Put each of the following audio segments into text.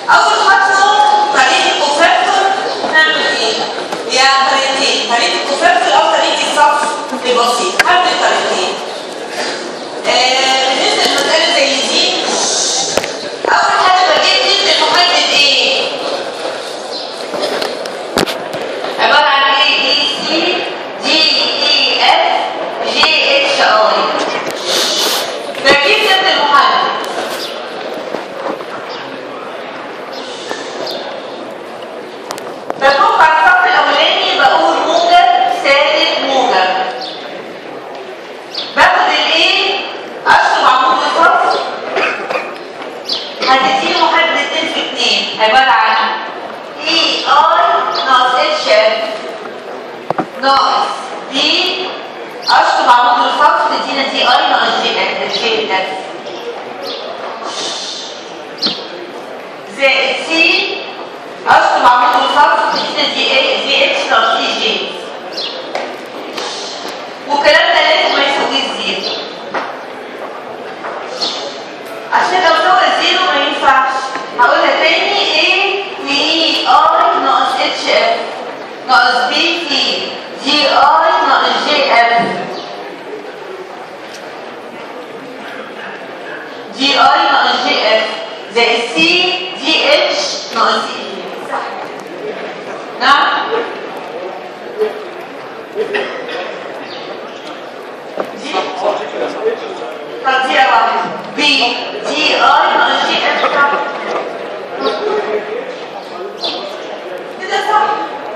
اول خطوه طريقه الكوفرتور نعمل ايه؟ هي طريقتين طريقه الكوفرتور او طريقه الصف البسيط حد الطريقتين آه، بالنسبه للمساله زي دي اول حاجه بجيب نسبه محدد ايه؟ عباره عن A B C D E F G H I بجيب نسبه المحدد بشوف على الصف الاولاني بقول موجب سالب موجب باخد الايه اشطب عمود الصف هتديني محدد 2 في 2 عباره عن اي اي ناقص اتش اف ناقص دي اشطب عمود الصف تدينا دي اي ناقص جي اف جي اف زائد سي اشطب عمود الصف تدينا دي اي دي اتش ناقص دي جي والكلام ده لازم ما يساويش زيرو عشان لو سوى زيرو ما ينفعش هقولها تاني ايه في اي ناقص اتش اف ناقص بي في جي اي ناقص جي اف جي اي ناقص جي اف زائد سي جي اتش ناقص اي جي صح نعم دي تقدير واحد بي جي اي ناقص جي اف صح كده صح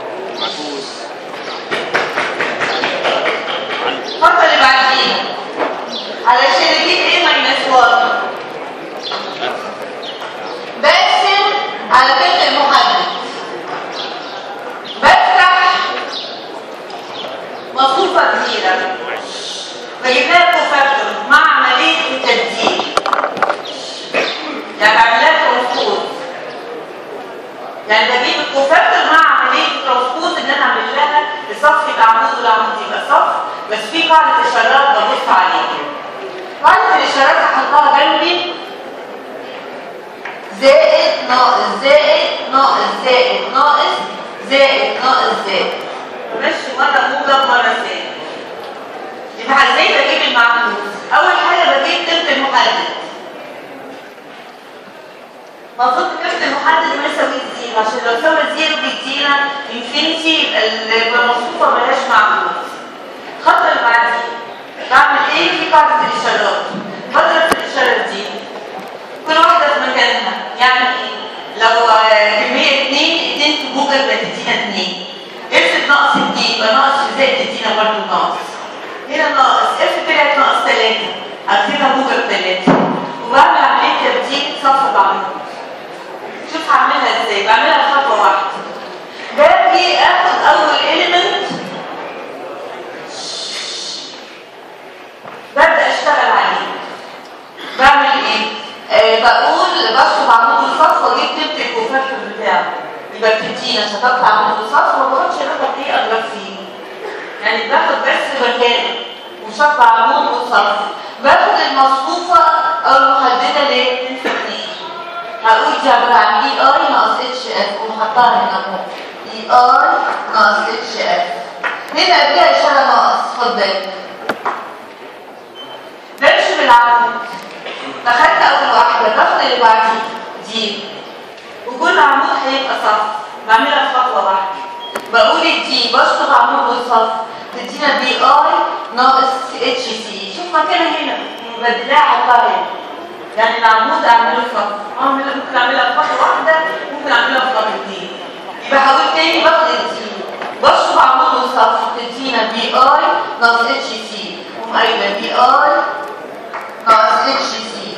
الخطوه اللي بعديها علشان اجيب ايه ماينس 1 بقسم على فكره المحدد بفتح مصفوفه كبيره بجيب لها كوفاكتور مع عمليه التبديل يعني بعمل لها ترانسبوز يعني بجيب الكوفاكتور مع عمليه الترانسبوز ان انا اعمل لها الصف يبقى عمود والعمود يبقى صف بس في قاعده اشارات ببص عليها قاعده الاشارات هحطها جنبي زائد ناقص زائد ناقص زائد ناقص زائد ناقص زائد ماشي مره موجب مره سالب يبقى ازاي بجيب المعكوس اول حاجه بجيب قيمه المحدد المفروض قيمه المحدد ما يساوي زيرو عشان لو سوى زيرو بيدينا انفينيتي يبقى المصفوفه ملهاش معكوس الخطوه اللي بعديها بعمل ايه في قاعده الاشارات بضرب في الاشارات دي كل واحده في مكانها يعني ايه لو آه، كميه 2 2 في موجب بتدينا 2 افرض ناقص 2 يبقى ناقص في زائد تدينا برضه ناقص هنا ناقص اف طلعت ناقص 3 هكتبها موجب 3 وبعمل عمليه تبديل صف بعمل شوف هعملها ازاي بعملها خطوه واحده باجي اخد اول اليمنت ببدا اشتغل عليه بعمل ايه آه بقول بشطب عمود الصف واجيب تبت الكوفاكتور بتاعه يبقى بتدينا عشان تطلع عمود الصف وما باخدش رقم ايه اضرب فيه يعني باخد بس مكانه وشطب عمود والصف باخد المصفوفه او المحدده ليه هقول دي عباره عن اي اي ناقص اتش اف ومحطها هنا اهو اي اي ناقص اتش اف هنا قبلها اشاره ناقص خد بالك بمشي بالعمود دخلت اول واحده باخد اللي بعديه دي وكل عمود هيبقى صف بعملها في خطوه واحده بقول دي بشطب عمود والصف تدينا بي اي ناقص اتش سي شوف مكانها هنا بدلاها حطها هنا يعني العمود اعمله في خطوه اعمل ممكن اعملها في خطوه واحده ممكن اعملها في خطوتين يبقى هقول تاني باخد دي بشطب عمود والصف تدينا بي اي ناقص اتش سي قوم قايله بي اي ناقص اتش سي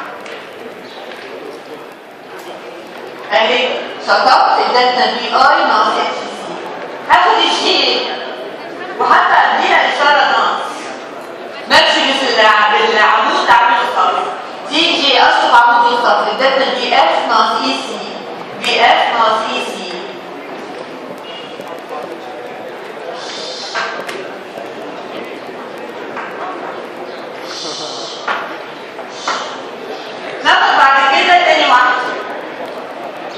اهي شطبت ادتنا بي اي ناقص اتش سي هاخد الجي وحتى اديها اشاره ناقص بمشي بالع- بالعمود اعمله صف دي جي اشطب عمود الصف ادتنا بي اف ناقص اي سي بي اف ناقص اي سي ناخد بعد كده تاني واحده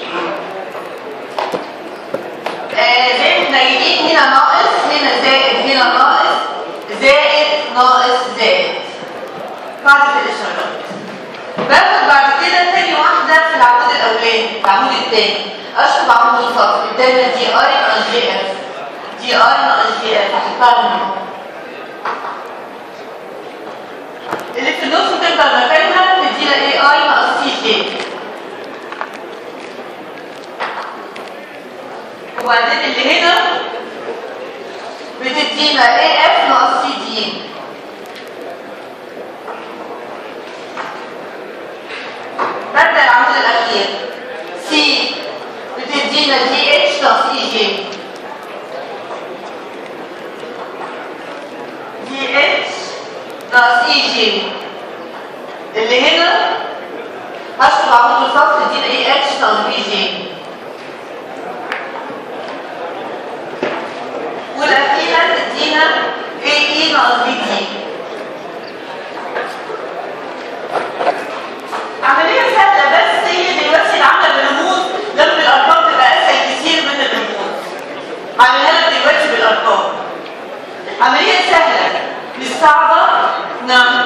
هنا ناقص هنا زائد هنا ناقص زائد ناقص زائد قاعدة الإشارات باخد بعد كده تاني واحدة في العمود الأولاني العمود التاني أشطب عمود الصف قدامنا دي أي ناقص جي إف دي أي ناقص جي إف هحطها هنا اللي في النص تفضل مكانها تدينا اي اي ناقص سي جي وبعدين اللي هنا بتدينا اي اف ناقص سي دي ببدا العمود الاخير سي بتدينا دي اتش ناقص اي جي دي اتش ناقص اي جي اللي هنا هشطب عمود الصف تدينا اي اتش ناقص بي جي والأخيرة تدينا اي اي ناقص بي دي عملية سهلة بس هي دلوقتي اللي عاملة بالرموز لما الأرقام تبقى أسهل كتير من الرموز عاملها لك دلوقتي بالأرقام عملية سهلة مش صعبة نعم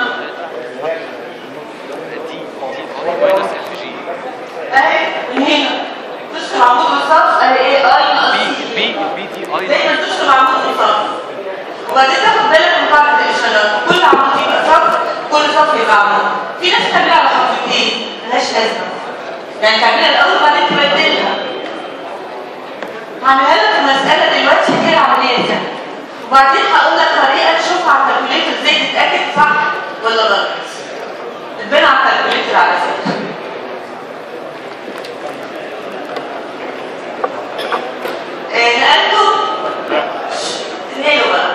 ماينس اف جي اهي من هنا تشطب عمود الصف اهي ايه اي ناقص بي بي بي بي دي اي دايما تشطب عمود الصف وبعدين تاخد بالك من قاعدة الإشارات كل عمود يبقى صف كل صف يبقى عمود في ناس تعملها على خطوتين ملهاش لازمة يعني تعملها الأول وبعدين تبدلها هعملها لك المسألة دلوقتي هي العملية دي وبعدين هقول لك طريقة تشوفها على الكالكوليتر ازاي تتأكد صح ولا غلط تبان على الكالكوليتر على فكرة آه، نقلته تنقله بقى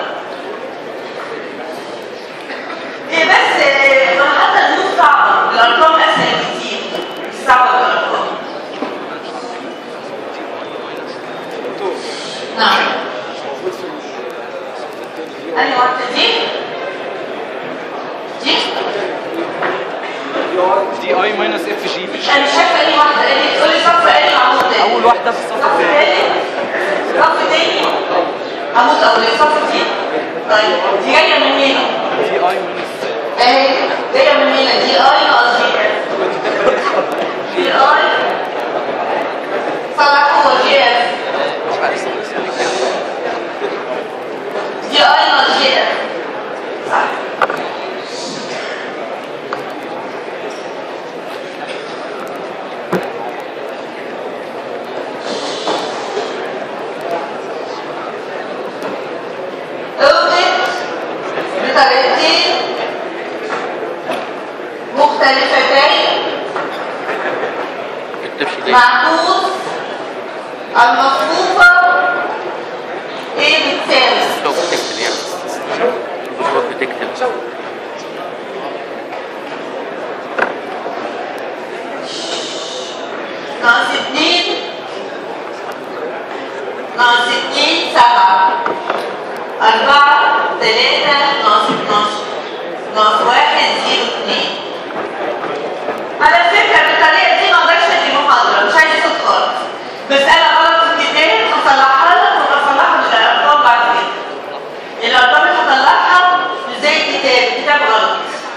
هي بس آه، مرحلة النص صعبة الأرقام أسهل كتير مش صعبة بالأرقام نعم أنهي واحدة دي؟ دي؟ دي اي ماينس اف جي مش أنا مش عارفة أنهي واحدة أنهي تقولي صف أنهي عمود تاني اول واحده في الصف صف الثاني تاني صف تاني عمود أولي صف دي طيب دي جاية من هنا دي اي ماينس اهي جايه من هنا دي اي ناقص جي اف دي اي صلحوها جي اف مش عارف اسمه دي اي ناقص جي اف صح اوقت بطريقتين مختلفتين معكوس المصفوفة ايه بتساوي لو بتكتب يعني المفروض بتكتب ناقص اتنين ناقص اتنين سبعة أربعة تلاتة ناقص اتناشر ناقص واحد زيرو اتنين على فكرة بالطريقة دي ما اقدرش ادي محاضرة مش عايزة صوت خالص مسألة غلط في الكتاب هصلحها لك وهصلحها بالأرقام بعد كده الأرقام اللي هطلعها مش زي الكتاب الكتاب غلط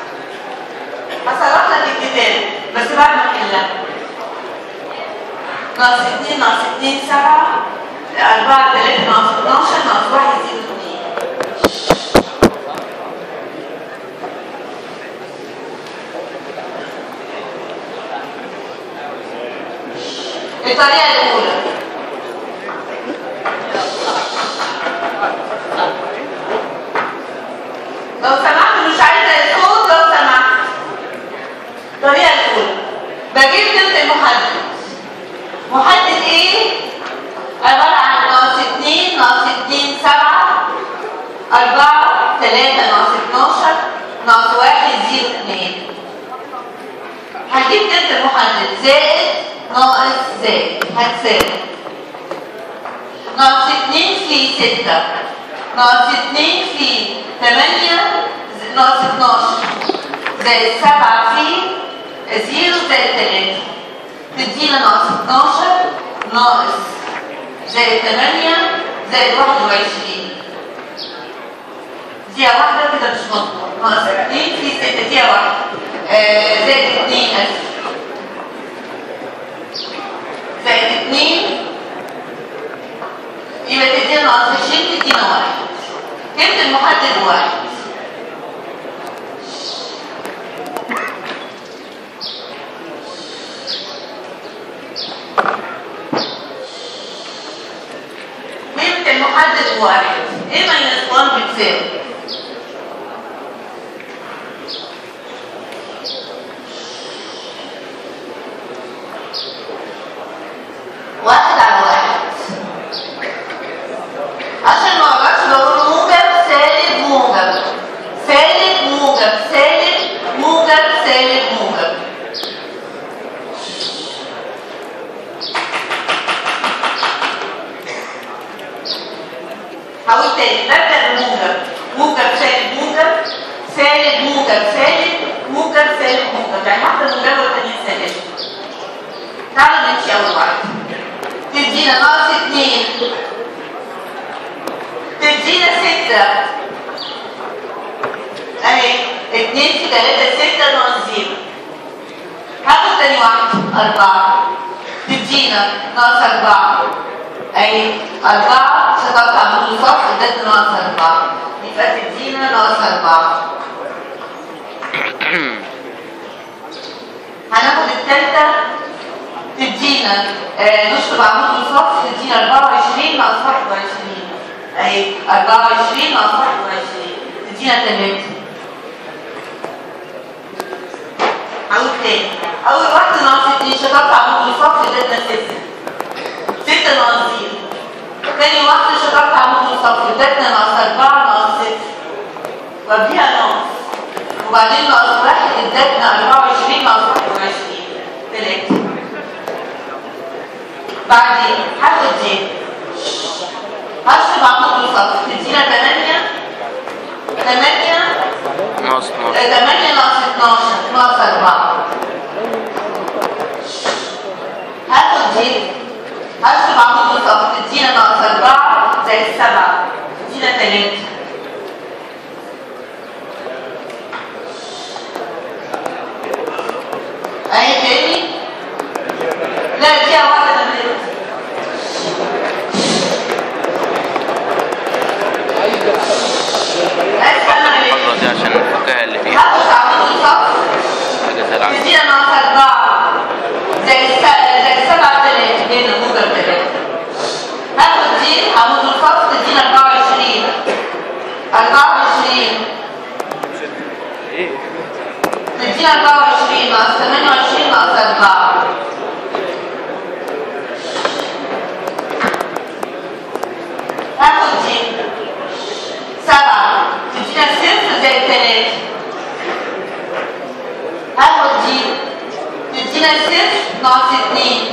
هصلح لك الكتاب بس بعد ما احلها ناقص 2 ناقص 2 7 4 3 ناقص 12 ناقص 1 0 2 الطريقة الأولى لو سمحت مش عايزة الصوت لو سمحت الطريقة الأولى بجيب تلت المحدد محدد ايه؟ عبارة عن ناقص 2 ناقص 2 7 4 3 ناقص 12 ناقص 1 0 2 هجيب تلت المحدد زائد ناقص زائد هتساوي ناقص 2 في 6 ناقص 2 في 8 ز- ناقص 12 زائد 7 في 0 زائد 3 تدينا ناقص 12 ناقص زائد 8 زائد 21 دقيقة واحدة كده مش مظبوط ناقص 2 في 6 دقيقة واحدة آه زائد 2 ألف زائد 2 يبقى تدينا ناقص 20 تدينا واحد كلمة المحدد واحد قيمة المحدد واحد ايه ماينس 1 بتساوي واحد على واحد عشان ما اقدرش بقول موجب سالب موجب سالب موجب سالب موجب سالب موجب هقول تاني ببدأ بموجب موجب سالب موجب سالب موجب سالب موجب سالب موجب يعني واحدة موجبة والتانية سالب تعالوا نمشي أول واحدة تدينا ناقص اتنين تدينا ستة اهي اتنين في تلاتة ستة ناقص زيرو هاخد تاني واحدة أربعة تدينا ناقص أربعة أهي أربعة شطبت عمود الصف ادتنا ناقص أربعة يبقى تدينا ناقص أربعة هناخد التالتة تدينا آه، نشطب عمود الصف تدينا 24 ناقص 21 اهي 24 ناقص 21 تدينا 3 هقول تاني اول واحده ناقص 2 شطبت عمود الصف ادتنا 6 6 ناقص 0 تاني واحده شطبت عمود الصف ادتنا ناقص 4 ناقص 6 وقبليها ناقص وبعدين ناقص 1 ادتنا 24 ناقص 21 3 بعدين هاخد دي هشرب عمود الصف تدينا 8 8 ناقص 12 8 ناقص 12 ناقص 4 هاخد دي هشرب عمود الصف تدينا ناقص 4 زائد 7 تدينا 3 اهي تاني لا دي واحدة من اسفل عليك المرة دي عشان الفكاهة اللي فيها هاخد عمود الصف حاجة زي العسل تدينا ناقص أربعة زائد س- زائد سبعة تلاتة هنا موجب تلاتة هاخد دي عمود الخط تدينا أربعة وعشرين أربعة وعشرين تدينا أربعة وعشرين ناقص ثمانية وعشرين ناقص أربعة هاخد دي سبعة تدينا صفر زائد تلاتة هاخد دي تدينا صفر ناقص اتنين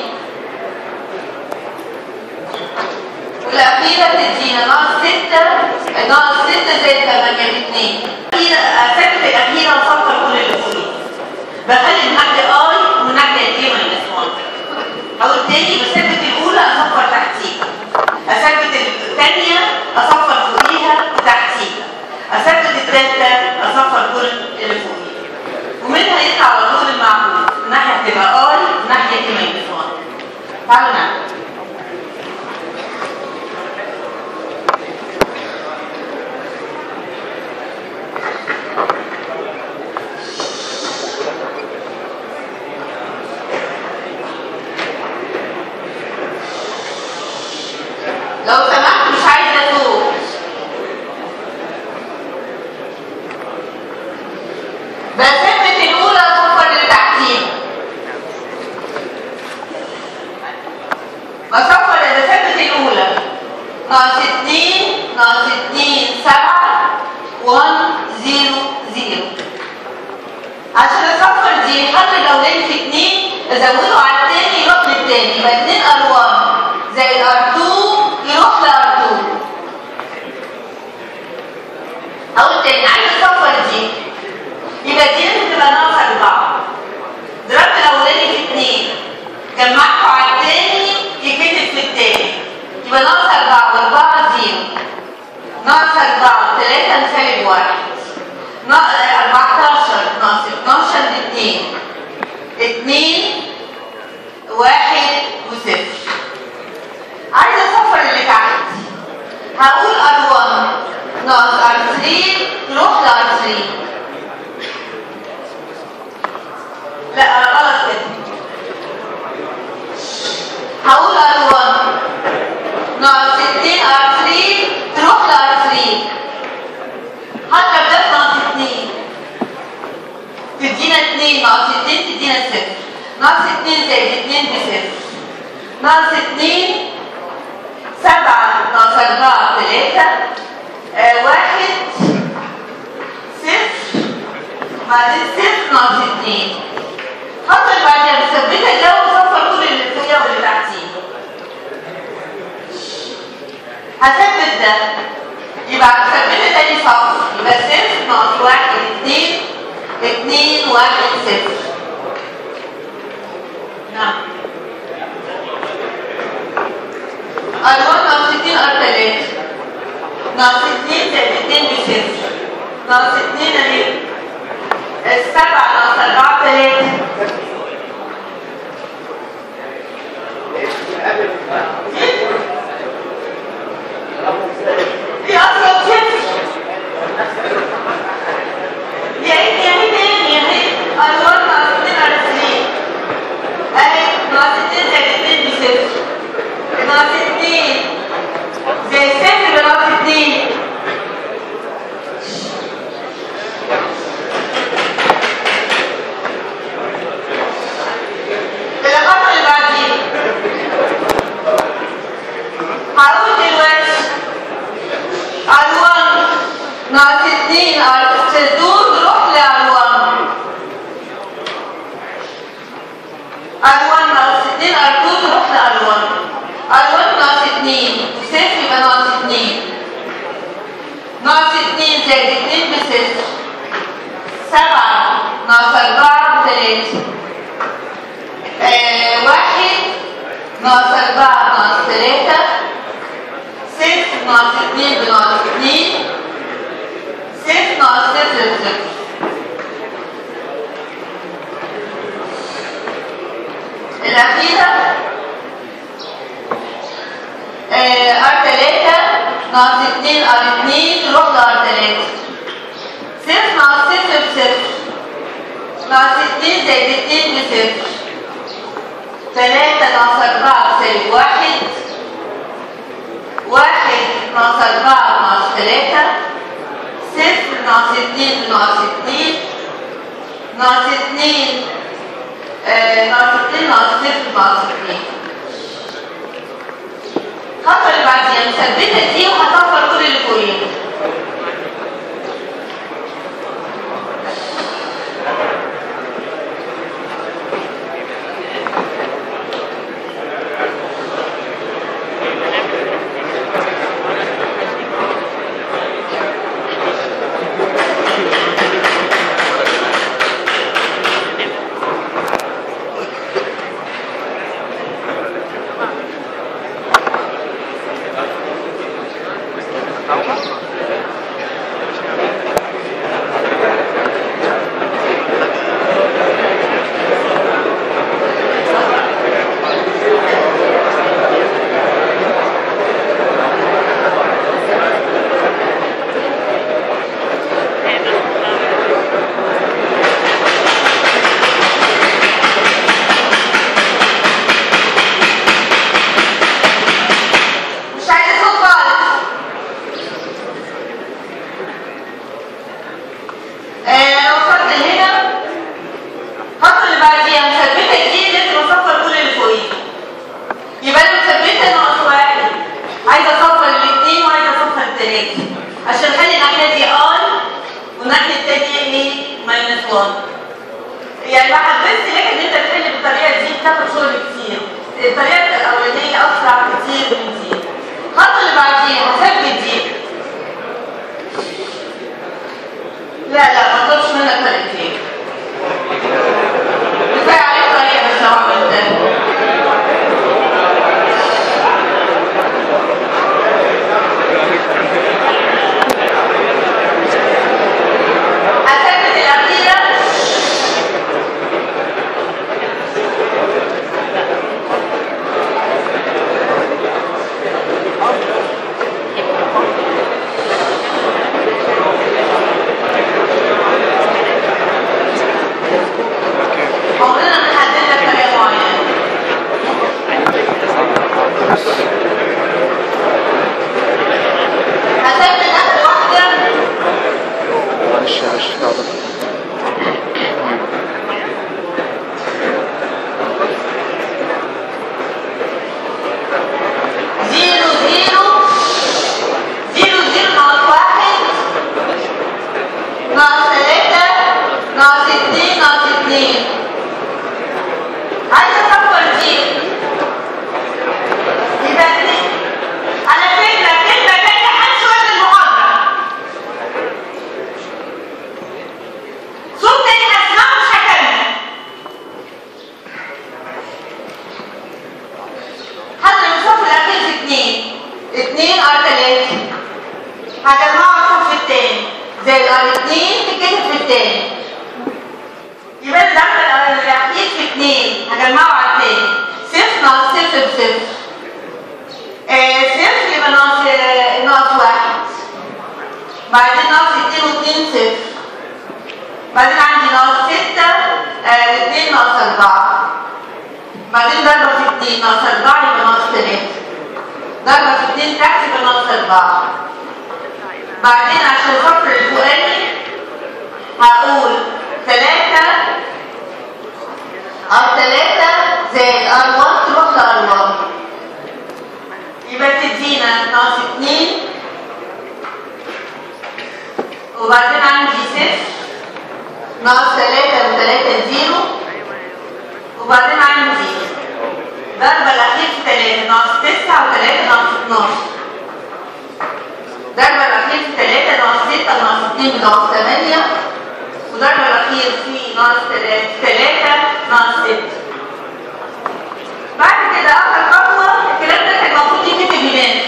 والأخيرة تدينا ناقص ستة ناقص ستة زائد تمانية باتنين الأخيرة أثبت الأخيرة وصفر كل اللي فوقيه بخلي الناحية I والناحية دي ماينس 1 أقول تاني بثبت الأولى أصفر تحتيها أثبت الثانية أصفر فوقيها وتحتيها أثبت الثالثة أصفر كل اللي فوقيها ومنها يطلع على طول المعقول الناحية هتبقى اي والناحية دي ماينس 1 تعالوا نعمل لو سمحت مش عايزة صوت بثبت الأولى أصفر للتحتيها بصفر بثبت الأولى ناقص اتنين ناقص اتنين سبعة 1 0 0 عشان اصفر دي الحرف الاولاني في اتنين ازوده على التاني يروح للتاني يبقى اتنين ار 1 زائد ار 2 يروح لار 2 اقول تاني عايز اصفر دي يبقى دي لازم تبقى ناقص اربعة ضربت الاولاني في اتنين جمعته على التاني يتكتب في التاني يبقى ناقص اربعة واربعة لار 1 ناقص 2 ار 3 تروح لار 3 هضرب ده في ناقص 2 تدينا 2 ناقص 2 تدينا 0 ناقص 2 زائد 2 بصفر ناقص 2 7 ناقص 4 3 آه واحد صفر بعدين صفر ناقص 2 خط اللي بعديها مثبته ده وصفر كل اللي فوقيها واللي تحتيه هثبت ده يبقى مثبته تاني صفر يبقى صفر ناقص واحد اتنين اتنين واحد صفر نعم أربعة ناقص اتنين أر تلاتة ناقص اتنين زائد اتنين بصفر ناقص اتنين اهي السبعة ناقص أربعة تلاتة دي أصلا صفر يا عيني يا عيني يا عيني أربعة ناقص اتنين أر اتنين أهي ناقص اتنين زائد اتنين بصفر ناقص اتنين زي صفر ناقص اتنين الخطوة اللي بعديه هقول دلوقتي R1 ناقص 2 R تدور تروح ل R1 R1 ناقص 2 R2 تروح ل R1 R1 ناقص 2 صفر يبقى ناقص 2 ناقص 2 زائد 2 بصفر 7 ناقص 4 بثلاثة آه، واحد ناقص أربعة ناقص ثلاثة صفر ناقص اتنين بناقص اتنين صفر ناقص صفر بصفر الأخيرة آه، ار تلاتة ناقص اتنين ار اتنين تروح لار تلاتة صفر ناقص صفر بصفر ناقص اتنين زائد اتنين بصفر ثلاثة ناقص أربعة تساوي واحد واحد ناقص أربعة ناقص ثلاثة صفر ناقص اتنين ناقص اتنين ناقص اتنين آه، ناقص اتنين ناقص صفر ناقص اتنين الخطوة اللي بعديها مثبتة دي وهصفر كل اللي فوقيها مش عايزة صوت خالص آه، وصلت لهنا الخطوة اللي بعديها مثبتة دي لازم اصفر كل اللي فوقيه يبقى انا مثبتة ناقص واحد عايزة اصفر الاثنين وعايزة اصفر الثلاثة عشان اخلي الناحية دي ار والناحية التانية ايه ماينس 1 يعني ما حبيتش لك ان انت تحل بالطريقة دي بتاخد شغل كتير الطريقة الأولانية أسرع كتير من دي الخطوة اللي بعديها هثبت دي لا لا ما اطلبش منك طريقتين كفاية عليك طريقة بس لو عملتها هثبت الأخيرة هجمعه اشوف في التاني زي الار 2 تتكتب في التاني يبقى الدخل الاخير في 2 هجمعه على التاني صفر ناقص صفر بصفر آه، صفر يبقى ناقص آه، ناقص واحد بعدين ناقص اتنين واتنين صفر بعدين عندي ناقص ستة آه، واتنين ناقص أربعة بعدين ضربة في اتنين ناقص أربعة يبقى ناقص تلاتة ضربة في اتنين تحت يبقى ناقص أربعة بعدين عشان الصفر الفوقاني هقول تلاتة أو تلاتة زائد ار 1 تروح لار 1 يبقى تدينا ناقص اتنين وبعدين عندي صفر ناقص تلاتة وتلاتة زيرو وبعدين عندي ضربة الأخير في تلاتة ناقص تسعة وتلاتة ناقص اتناشر ضربة الأخير في تلاتة ناقص ستة وناقص اتنين ناقص تمانية وضربة الأخير في ناقص تلاتة تلاتة ناقص ستة بعد كده آخر خطوة الكلام ده كان المفروض يتكتب هناك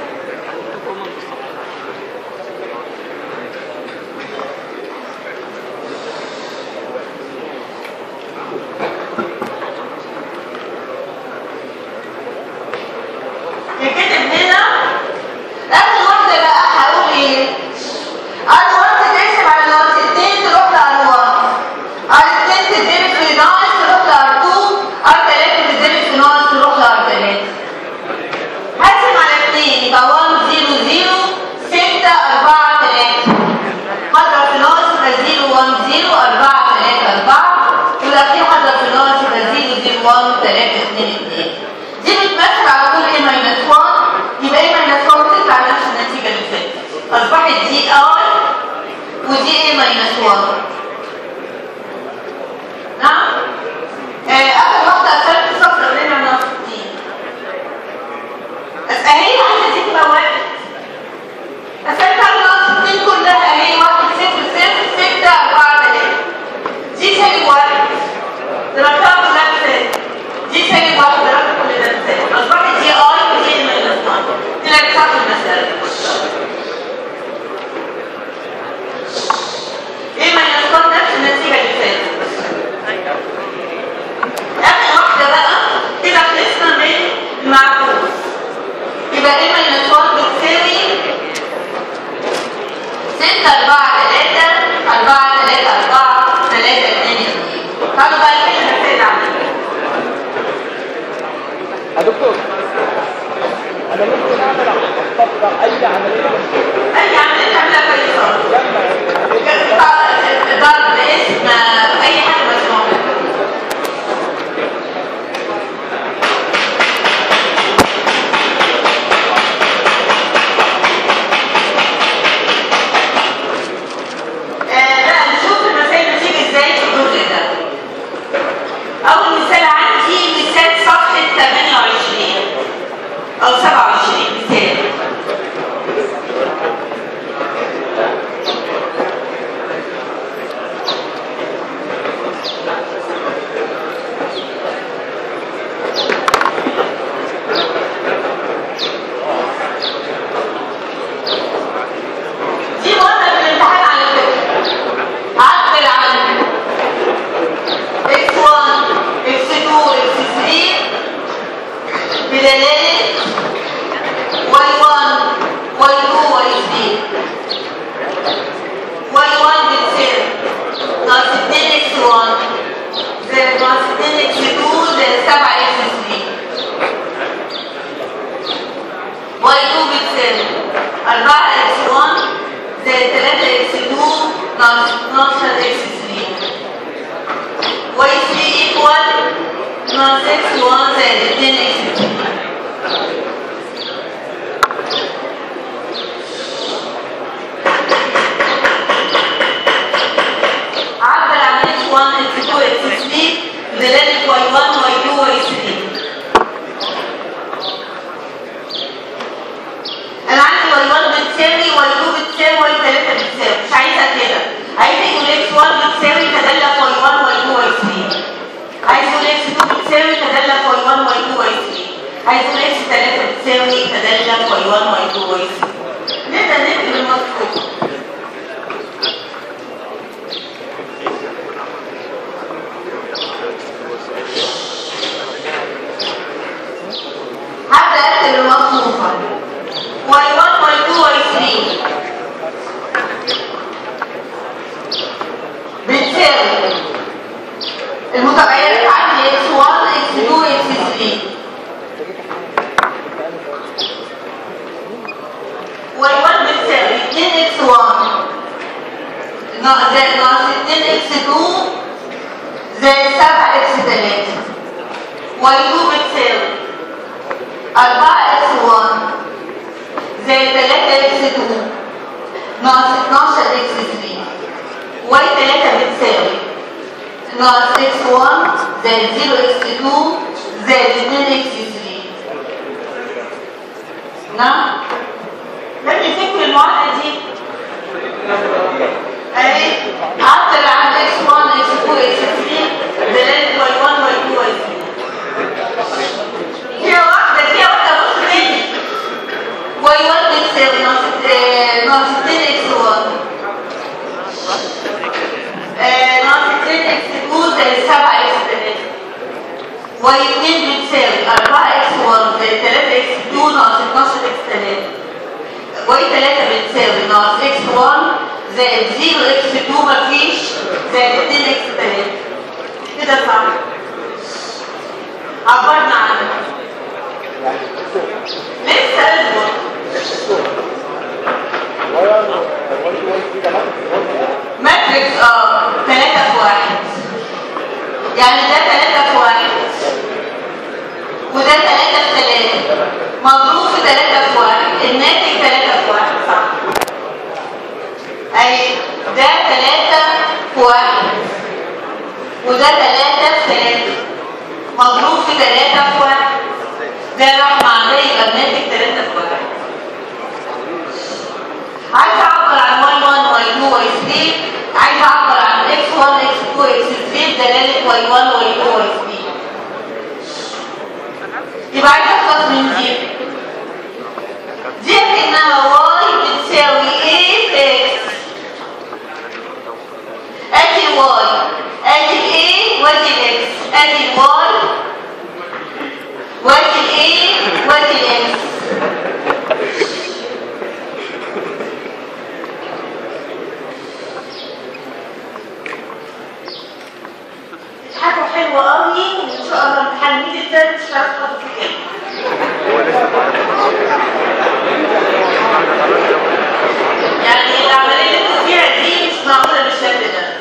يتكتب هنا اخر واحده بقى هقول ايه ار 1 تتقسم على ناقص 2 تروح لار 1 ار 2 تتضرب في ناقص تروح لار 2 ار 3 تتضرب في ناقص تروح لار 3 هقسم على 2 يبقى 1 0 0 6 4 3 هضرب في ناقص يبقى 0 1 0 4 3 4 والاخير هضرب في ناقص يبقى 0 0 1 3 2 2 دي بتمثل على طول ايه ماينس 1 يبقى ايه ماينس 1 تطلع نفس النتيجه اللي فاتت اصبحت دي اي ودي ايه ماينس 1 نعم آه اخر واحده اخدت صفر لنا ناقص 2 بس اهي عايزه دي تبقى واحد اخدت على ناقص 2 كلها اهي 1 0 0 6 4 3 دي سالب واحد ضربتها كلها بسالب دي سالب واحد ضربت كل ده بسالب اصبحت دي اي ودي ماينس 1 طلعت صح المساله ايه ماينس 1 نفس النتيجه اللي فاتت اخر واحده بقى كده خلصنا من المعكوس يبقى ايه ماينس 1 بتساوي 6 4 3 4 3 4 3 2 2 تعالوا بقى الحين هنبتدي عمليه يا دكتور انا ممكن اعمل اطبق اي عمليه اي عمليه تعملها في اي صوره جنب ضرب اسم اي حاجه مسموعه آه، بقى نشوف المسائل بتيجي ازاي في الجزء ده اول مثال عندي مثال صفحه 28 او 27 مثال دي مرة في الامتحان على فكرة عبر عن x1 x2 x3 بدلالة y1 y2 y3 y1 بتصير ناقص 2 x1 زائد ناقص 2 x2 زائد 7 x3 y2 بتساوي 4 x1 زائد 3 x2 ناقص 12 x3 y3 equal ناقص x1 زائد 2 x3 عبر عن x1 x2 x3 بدلالة y1 y2 y3 انا عندي y1 بتساوي y2 بتساوي y3 بتساوي مش عايزها كده عايز يقول x1 بتساوي تدلى في y1 y2 y3 عايز يقول x2 بتساوي تدلى في y1 y2 y3 عايز يقول x3 بتساوي تدلى في y1 y2 y3 نبدا نبدا نكتب المطلوب هبدا اكتب المصفوفه y1 y2 y3 بتساوي المتغيرات عندي x1 x2 x3 y1 بتساوي 2x1 ناقص زائد ناقص 2x2 زائد 7x3 y2 بتساوي 4x1 زائد 3x2 ناقص 12x3 y3 بتساوي ناقص x1 زائد 0x2 زائد 2x3 نعم لم يفكر المعادلة دي اهي عطل عن x1 x2 x3 دلالة y1 y2 y3 فيها واحدة فيها واحدة بص تاني y1 بتساوي ناقص آه، ناقص 2 x1 آه، ناقص 2 x2 زائد 7 x3 y2 بتساوي 4 x1 زائد 3 x2 ناقص 12 x3 y3 بتساوي ناقص x1 زائد 0 x2 مفيش زائد 2 x3 كده صح عبرنا عنها لسه اصبر ماتريكس اه 3 في 1 يعني ده 3 في 1 وده 3 في 3 مضروب في 3 في 1 الناتج 3 في 1 صح اي ده 3 في 1 وده 3 في 3 مضروب في 3 في 1 ده راح مع ده يبقى الناتج 3 في 1 عايز اعبر عن y1 y2 y3 عايز اعبر عن x1 x2 x3 بدلاله y1 y2 y3 يبقى عايز اخلص من دي دي انها y بتساوي a في x ادي y ادي a وادي x ادي y وادي a وادي x حاجة حلوة قوي وإن شاء الله امتحان ميد التالت مش هتعرف تحط فيه كلمة يعني العملية اللي انتوا فيها دي مش معقولة بالشكل ده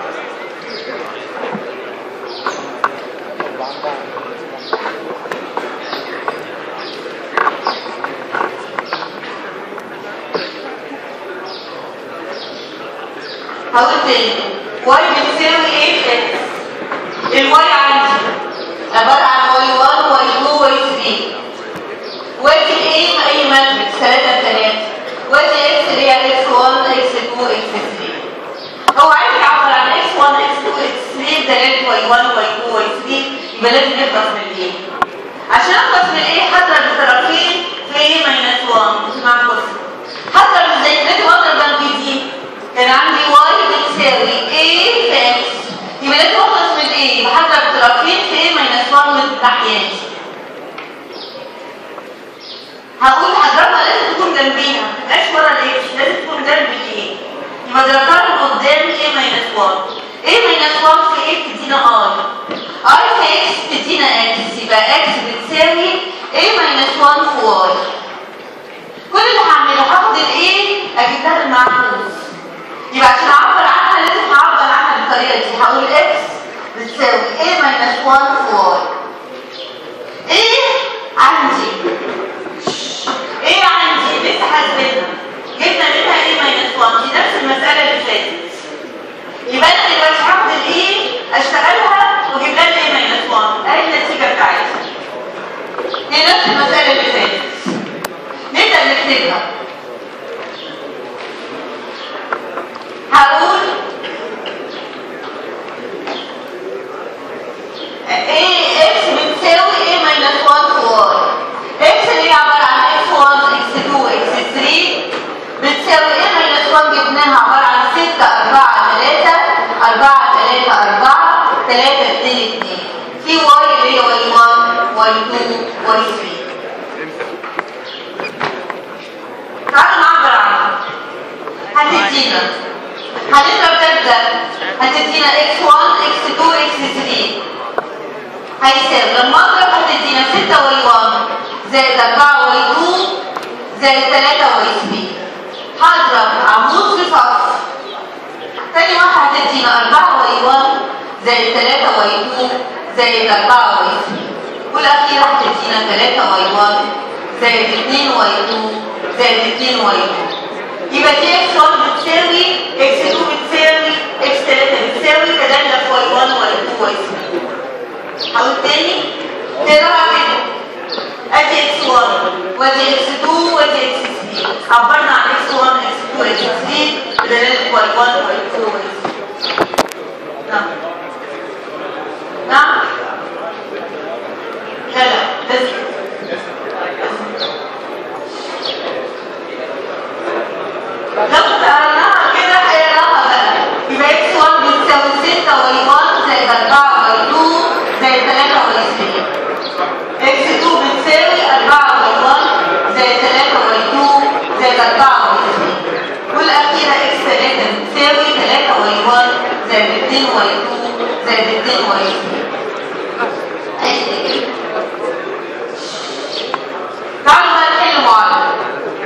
هقول تاني واي بتساوي ايه في اكس الواي عندي عبارة عن واي 1 واي 2 واي 3 وادي الايه اي ماتريكس 3 3 وادي اكس اللي هي اكس 1 اكس 2 اكس 3 هو عايز يعبر عن اكس 1 اكس 2 اكس 3 بدلاله واي 1 واي 2 واي 3 يبقى لازم نخلص من الايه عشان اخلص من الايه هضرب الطرفين في ايه ماينس 1 اسمع بص هضرب ازاي لازم اضرب ضرب دي كان عندي واي بتساوي a في x يبقى لازم اخلص من a يبقى هضرب الطرفين في a ماينس 1 من الناحيات هقول هضربها لازم تكون جنبيها ما تبقاش ورا الاكس لازم تكون جنب الايه يبقى ضربتها من قدام a ماينس 1 a ماينس 1 في a بتدينا i i في x بتدينا x يبقى x بتساوي a ماينس 1 في y كل اللي هعمله هاخد الايه اجيب لها المعكوس يبقى عشان اعبر عنها لازم اعبر عنها بالطريقه دي هقول x بتساوي a ماينس 1 في y ايه عندي ايه عندي لسه حاسبينها جبنا منها a ماينس 1 دي نفس المساله اللي فاتت يبقى انا دلوقتي هاخد الايه اشتغلها واجيب لها a ماينس 1 اهي النتيجه بتاعتها هي نفس المساله اللي فاتت نبدا نكتبها هقول ايه اكس بتساوي ايه ماينس 1 في واي اكس اللي هي عباره عن اكس 1 اكس 2 اكس 3 هتدينا هنضرب ده بده هتدينا x1 x2 x3 هيساوي لما اضرب هتدينا 6 واي 1 زائد 4 واي 2 زائد 3 واي 3 هضرب عمود في صف تاني واحد هتدينا 4 واي 1 زائد 3 واي 2 زائد 4 واي 3 والاخيره هتدينا 3 واي 1 زائد 2 واي 2 زائد 2 واي 2 يبقى دي اكس 1 بتساوي اكس 2 بتساوي اكس 3 بتساوي كده في واي 1 واي 2 واي 3 هقول تاني تقراها كده ادي اكس 1 وادي اكس 2 وادي اكس 3 عبرنا عن اكس 1 اكس 2 اكس 3 بدلاله واي 1 واي 2 واي 3 نعم نعم لا لا لازم لو قرأناها كده هيقراها بقى يبقى اكس 1 بتساوي 6 واي 1 زائد 4 واي 2 زائد 3 واي 3 اكس 2 بتساوي 4 واي 1 زائد 3 واي 2 زائد 4 واي 3 والاخيره اكس 3 بتساوي 3 واي 1 زائد 2 واي 2 زائد 2 واي 3 ادي كده تعالوا بقى نحل معادله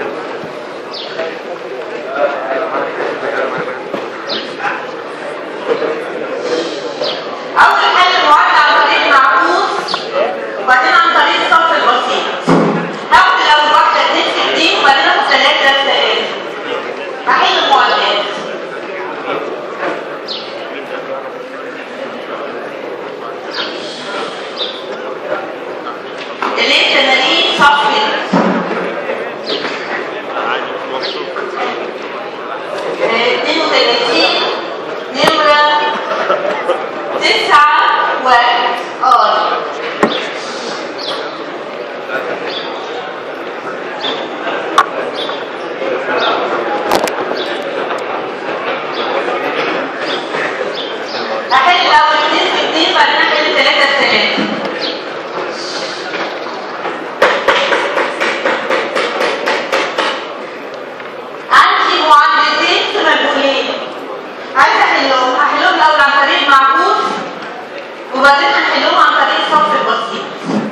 أول حاجة معادلة عن طريق المعكوس وبعدين عن طريق الصف البسيط هاخد الأول واحدة اتنين في اتنين وبعدين آخد تلاتة في تلاتة هحل المعادلات اللي هي تمارين صف اه، 32 نمرة تسعة واحد اه أحل الأول اتنين في اتنين بعدين أحل تلاتة في تلاتة عندي معادلتين في مجهولين عايزة أحلهم هحلهم الأول عن طريق معكوس وبعدين هنحلهم عن طريق الصف البسيط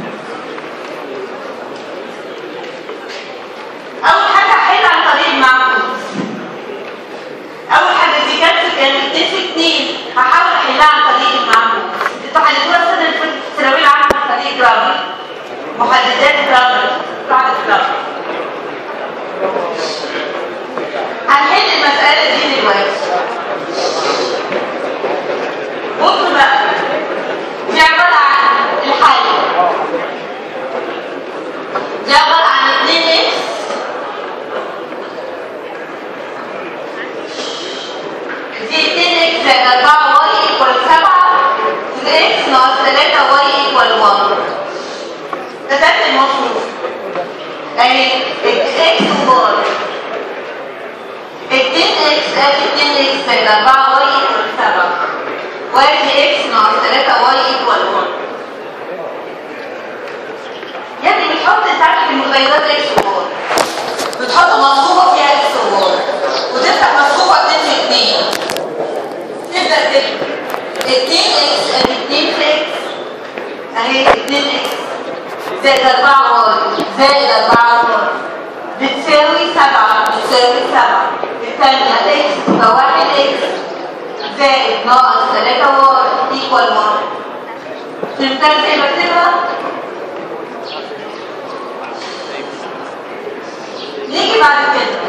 أول حاجة هحل عن طريق المعكوس أول حاجة دي كانت كانت 2 في 2 هحاول أحلها عن طريق المعكوس انتوا حلتوها السنة اللي فاتت في الثانوية العامة عن طريق جرامر محددات جرامر قاعدة جرامر هنحل المسألة دي دلوقتي بصوا بقى دي عبارة عن الحل دي عبارة عن 2 اكس دي 2 اكس زائد 4 واي ايكوال 7 وده اكس ناقص 3 واي ايكوال 1 ده ده المفروض اهي اكس وواي 2 اكس ادي 2 اكس زائد 4 واي ايكوال 7 وادي اكس ناقص 3 واي ايكوال 1 يعني بتحط تحت المتغيرات اكس وواي بتحط مصفوفه فيها اكس وواي وتفتح مصفوفه 2 في 2 تبدا تكتب 2 اكس ادي 2 في اكس اهي 2 اكس زائد 4 واي زائد 4 واي بتساوي 7 بتساوي 7 الثانية اكس تبقى 1 اكس زائد ناقص 3 واي ايكوال 1 فهمتها ازاي بكتبها؟ نيجي بعد كده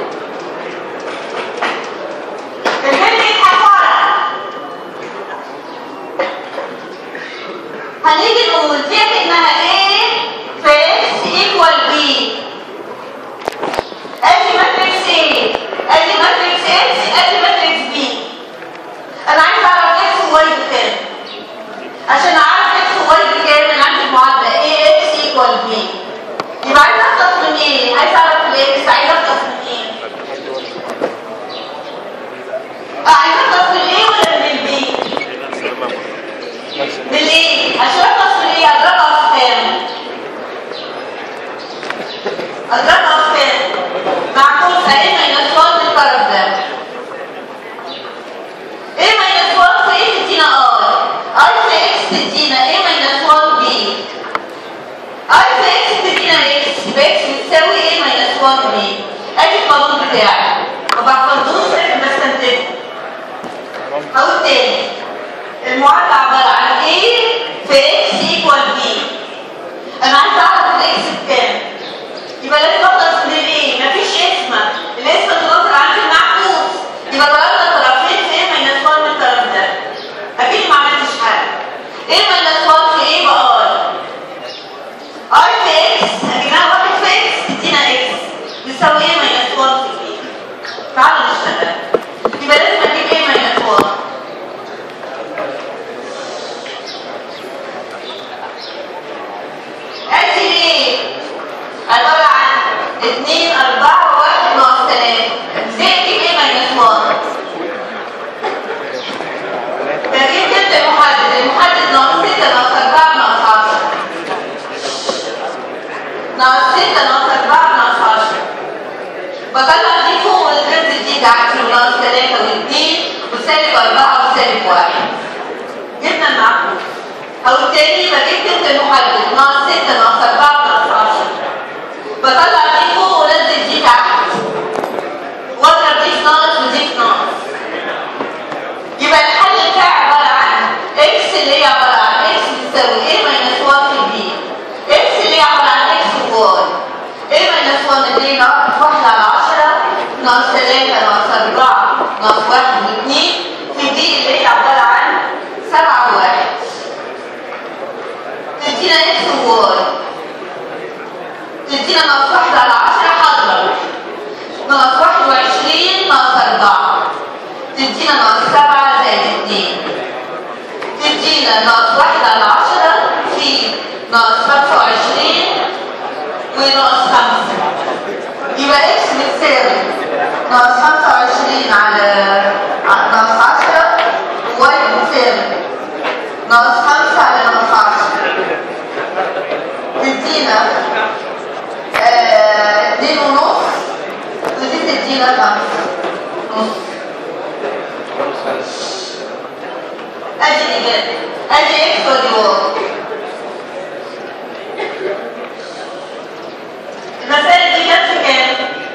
البنت الحفارة هنيجي نقول دي كأنها A في X equal B ادي ماتريكس A ادي ماتريكس X ادي ماتريكس B انا عايز اعرف X و Y بكام عشان اعرف X و Y بكام انا عندي المعادلة AX equal B يبقى عايز اخلص من ايه؟ عايز اعرف الاكس عايز اخلص من ايه؟ اه عايز اخلص من ايه ولا من البي؟ من ايه؟ عشان اخلص من ايه؟ اضربها في كام؟ اضربها في كام؟ معكوس ا ماينس 1 بالطرف ده بيه ادي القانون بتاعي ما بحفظوش لكن بستنتجه هقول تاني المعادله عباره عن A في X equal B انا عايز اعرف الاكس بكام يبقى لازم اخلص من الايه مفيش اسم الاسم الخاطر عندي المعكوس يبقى ضربنا طرفين في ايه ماينس 1 من الطرف ده اكيد ما عملتش حاجه ايه ماينس 1 في ايه بقى اي اي في اكس اجيبها واحد في اكس تدينا اكس بيساوي ايه ماينس 1 في ايه تعالوا نشتغل يبقى لازم اجيب ايه ماينس 1 ادي ايه عبارة عن 2 4 1 ناقص 3 ازاي اجيب ايه ماينس 1 تجيب جبت المحدد المحدد ناقص 6 ناقص 4 ناقص 10 ناقص 6 ناقص 4 ناقص 10 بطلع دي فوق والغز دي تحت وناقص 3 و2 وسالب 4 وسالب 1 جبنا المعكوس او التاني بجيب جبت المحدد ناقص 6 ناقص 4 ناقص 10 بطلع دي فوق ونزل دي تحت واضرب دي في ناقص ودي في ناقص يبقى الحل بتاعي عباره عن اكس اللي هي عباره عن اكس بتساوي ايه ماينس 1 في بي اكس اللي هي عباره عن اكس وواي ايه ماينس 1 اللي هي ناقص 1 على 10 ناقص 3 ناقص 4 ناقص 1 و2 في بي اللي هي عباره عن 7 و1 تدينا اكس وواي تدينا ناقص 1 على 10 حضرة ناقص 21 ناقص 4 تدينا ناقص 7 زائد 2 تدينا ناقص 1 على 10 في ناقص 25 وناقص 5 يبقى اكس بتساوي ناقص 25 على على ناقص 10 وواي بتساوي ناقص 5 على ناقص 10 تدينا آه، اتنين ونص ودي تدينا خمسة نص ادي الاجابة ادي اكس ودي واي المسائل دي جت في كام؟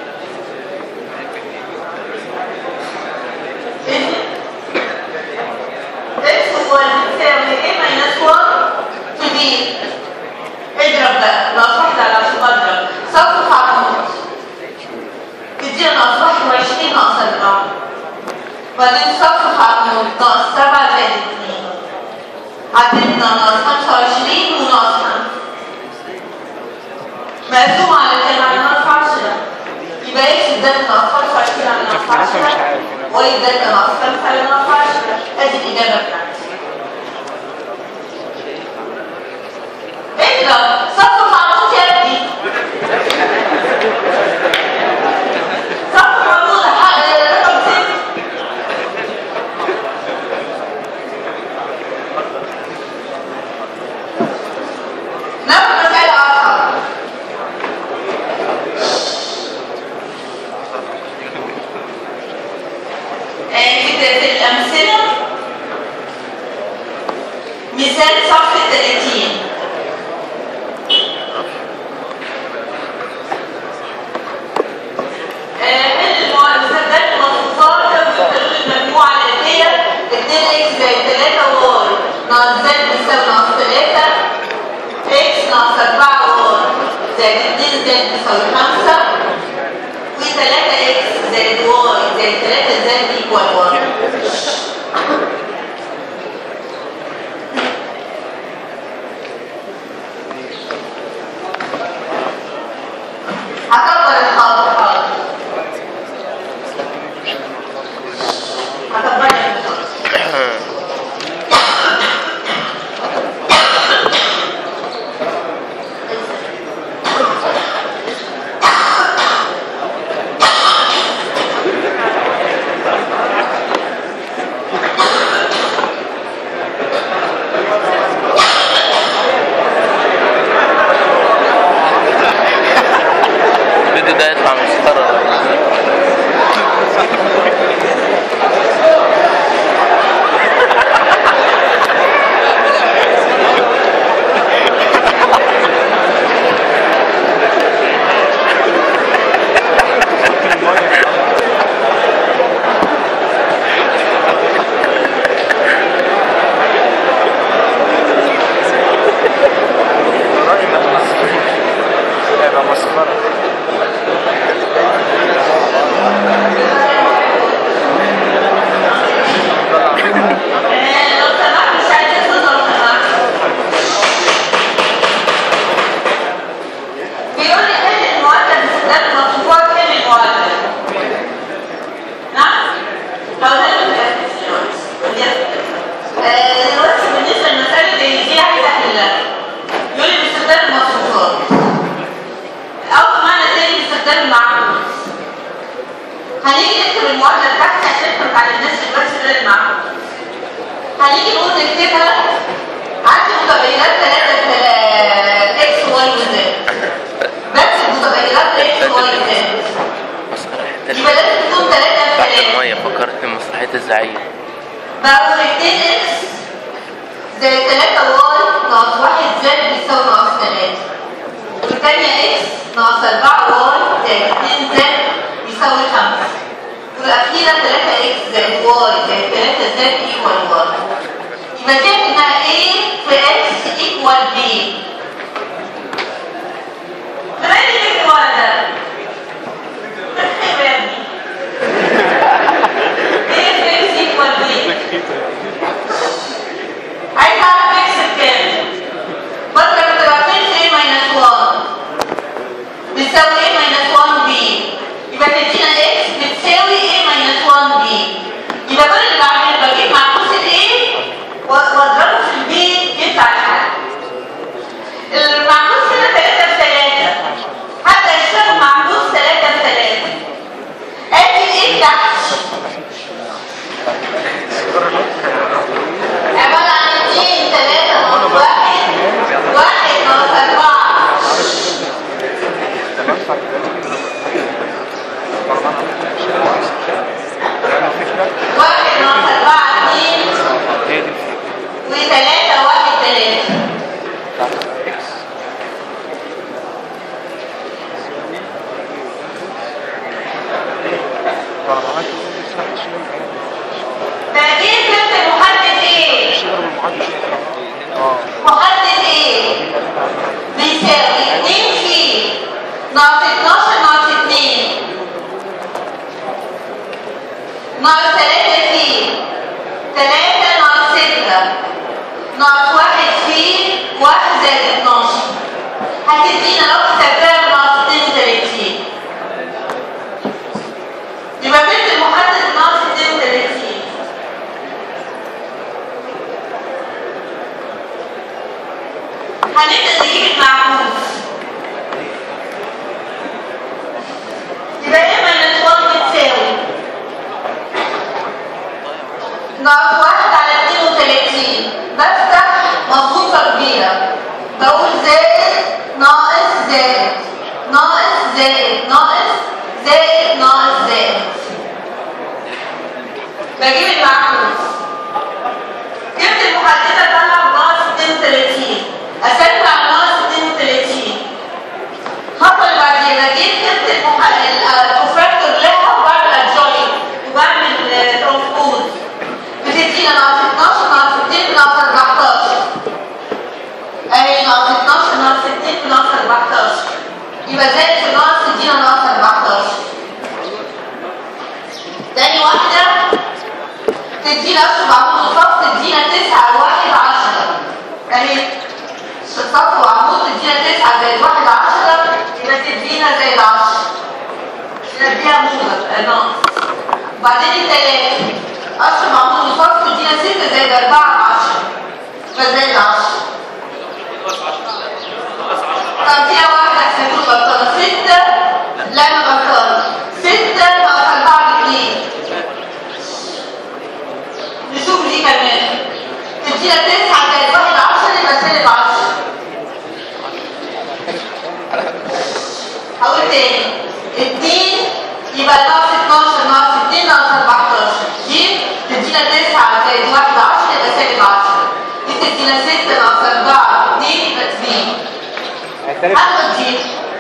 ايه؟ اكس وواي بتساوي ايه ماينس 1 في بي اضرب بقى ناقص واحد على عشان اضرب صفر على نص تدينا ناقص 21 ناقص 4 وبعدين صفر على نص ناقص 7 زائد 2 عدلنا ناقص 25 وناقص 5 مقسوم على كام على ناقص 10 يبقى اكس ادانا ناقص 25 على ناقص 10 واي ادانا ناقص 5 على ناقص 10 ادي الاجابه بتاعتي اضرب صفر على نص يا ابني صفر على نص رقم صفر ناخد مسألة أصعب آه، كده في الأمثلة مثال صفحة 30 المسدات المصفوفات بتقول المجموعة الآتية 2 x زائد 3 واي ناقص z بتساوي ناقص 3 x ناقص 4 واي زائد 2 z بتساوي 5 و 3 x زائد واي زائد 3 z ايكوال 1 هكبر الخط حاضر هكبر الخط الفيديو ده مسخرة آه، لو سمحت مش عايز اسكت لو سمحت بيقول لي حل المعادله باستخدام المصفوفات حل المعادله نعم طب ده دلوقتي بالنسبه للمسائل اللي دي عايزه احلها يقول لي باستخدام المصفوفات او معنى تاني باستخدام المعكوس هنيجي نكتب المعادله بتاعتي عشان نفرق على الناس دلوقتي غير المعكوس هنيجي نقول نكتبها عندي متغيرات ثلاثة اكس واي وزد بس متغيرات اكس واي وزد مسرحية يبقى لازم تكون ثلاثة تحت ثلاثة المية فكرت في مسرحية الزعيم بقوا 2 اكس زائد 3 واي ناقص 1 زائد بيساوي ناقص 3 والثانية اكس ناقص 4 واي زائد 2 زائد بيساوي 5 والأخيرة 3 اكس زائد واي زائد 3 زائد ايكوال واي يبقى دي انها A في x equal B زمان اللي في ورا ده تخيل يا ابني A في x equal B عايز اعرف x بكام بس كنت بعمل A minus 1 بتساوي A minus 1 B يبقى تدينا x بتساوي A minus 1 B يبقى كل اللي بعمله بجيب معكوس ال A واضربه في البي يطلع الحل المعكوس هنا 3 في 3 حتى اشتغل معكوس 3 في 3 ادي ايه تحت عبارة عن 2 3 ناقص 1 1 ناقص 4 واحد ناقص أربعة اتنين هي دي وثلاثة واحد ثلاثة طبعا عملت كل شيء تأكيد كنت محدد ايه؟ اشتغل بالمعادلة اه محدد ايه؟ بيساوي 2 في ناقص 12 ناقص 2 ناقص 3 في 3 ناقص 6 ناقص 1 في 1 زائد 12 هتدينا لو كتبتها ناقص 32 يبقى بنت المحدد ناقص 32 هنبدأ نجيب المعكوس يبقى ايه ماينس 1 بتساوي ناقص واحد على 32 بفتح مظبوطة كبيرة بقول زائد ناقص زائد ناقص زائد ناقص زائد ناقص زائد بجيب المعكوس جبت المحددة طلع ناقص 32 أسلم على ناقص 32 الخطوة اللي بعديها بجيب جبت الكوفراكتور لها وبعمل adjoin وبعمل ترانسبوز بتدينا ناقص 12 ناقص 2 ناقص 14 اهي ناقص 12 ناقص 2 ناقص 14 يبقى زائد في ناقص تدينا ناقص 14 تاني واحدة تدينا أصل عمود وصف تدينا 9 1 10 اهي الصف وعمود تدينا 9 زائد 1 10 يبقى تدينا زائد 10 نديها موجب ناقص وبعدين التلاتة أصل عمود وصف تدينا 6 زائد 4 10 يبقى زائد 10 طب فيها واحدة هتكون غلطانة 6 لا أنا غلطانة 6 ناقص 4 باتنين نشوف دي كمان تدينا 9 زائد 1 10 يبقى سالب 10 هقول تاني 2 يبقى ناقص 12 ناقص 2 ناقص 14 دي تدينا 9 زائد 1 10 يبقى سالب 10 دي تدينا 6 ناقص 4 2 يبقى 2 هيختلف هاخد دي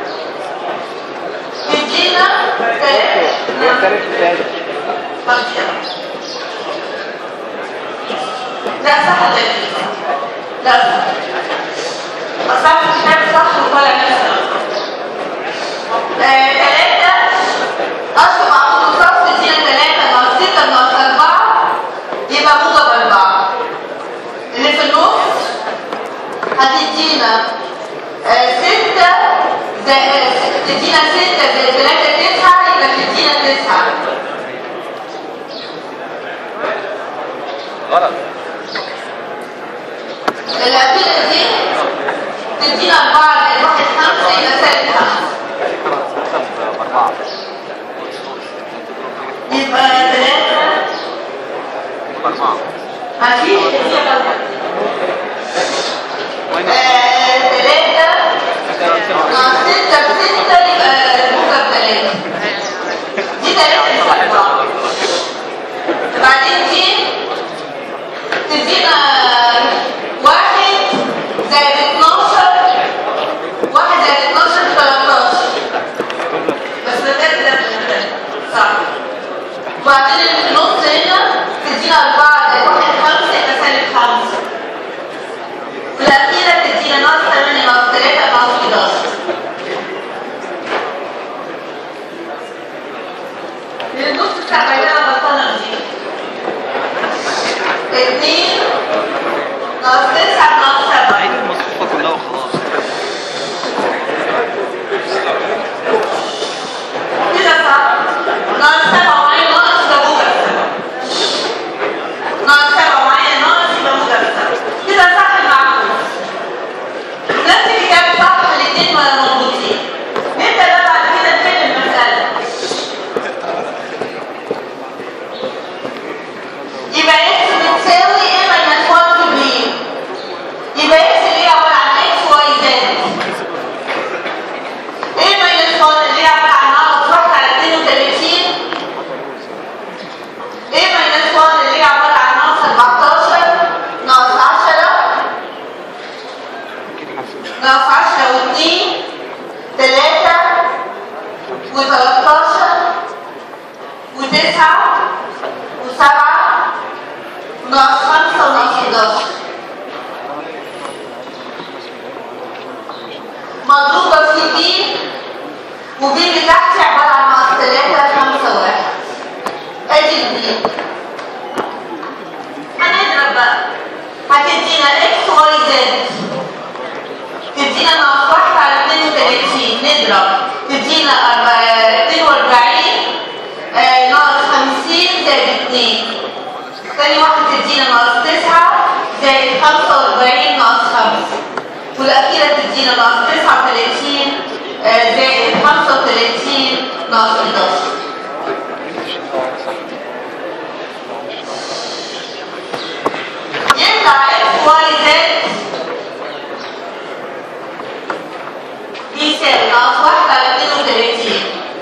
تدينا 3 هيختلف ثالث لا صح ولا لا لا صح أصلا الكتاب صح وطالع نفس آه، تلاتة أشرب عمود الصف تدينا تلاتة ناقص ستة ناقص أربعة يبقى موجب أربعة اللي في النص هتدينا آه، ستة زائد تدينا ستة زائد تلاتة تسعة يبقى تدينا تسعة غلط الأخيرة دي تدينا أربعة زائد واحد خمسة يبقى سالب خمسة أربعة يبقى تلاتة أربعة مفيش تدينا غلط آه، تلاتة مع ستة بستة يبقى موجب تلاتة دي تلاتة مش أربعة بعدين دي تدينا واحد زائد اتناشر واحد زائد اتناشر تلاتاشر بس ده كده ده صح وبعدين اللي في النص هنا تدينا أربعة زائد واحد خمسة يبقى سالب خمسة والأخيرة تدينا ناقص تمانية ناقص تلاتة ناقص حداشر من النص بتاع بيننا غلطانة دي اتنين ناقص تسعة ناقص سبعة عيد المصفوفة كلها وخلاص كده صح ناقص سبعة معايا ناقص يبقى موجب سبعة ناقص سبعة معايا ناقص يبقى موجب سبعة كده صح المعكوس نفس الكتاب صح الاتنين مظبوطين نبدأ بقى بعد كده نحل المسألة يبقى اكس بتساوي ايه ماينس 1 في بي يبقى اكس اللي هي عبارة عن اكس واي زد ايه ماينس 1 اللي هي عبارة عن ناقص 1 على 32 ايه ماينس 1 اللي هي عبارة عن ناقص 14 ناقص 10 ناقص 10 و2 3 و13 و9 و7 ناقص 5 وناقص 11 مضروبة في بي وبي بتاعتي عبارة عن ناقص 3 5 1 ادي البي هنضرب بقى هتدينا اكس واي زد تدينا ناقص 1 على 32 نضرب تدينا أربعة- 42 آه، ناقص 50 زائد 2 تاني واحد تدينا ناقص 9 زائد 45 ناقص 5 والأخيرة تدينا ناقص 39 آه، زائد 35 ناقص 11 يطلع اكس واي زد يساوي ناقص 1 على 32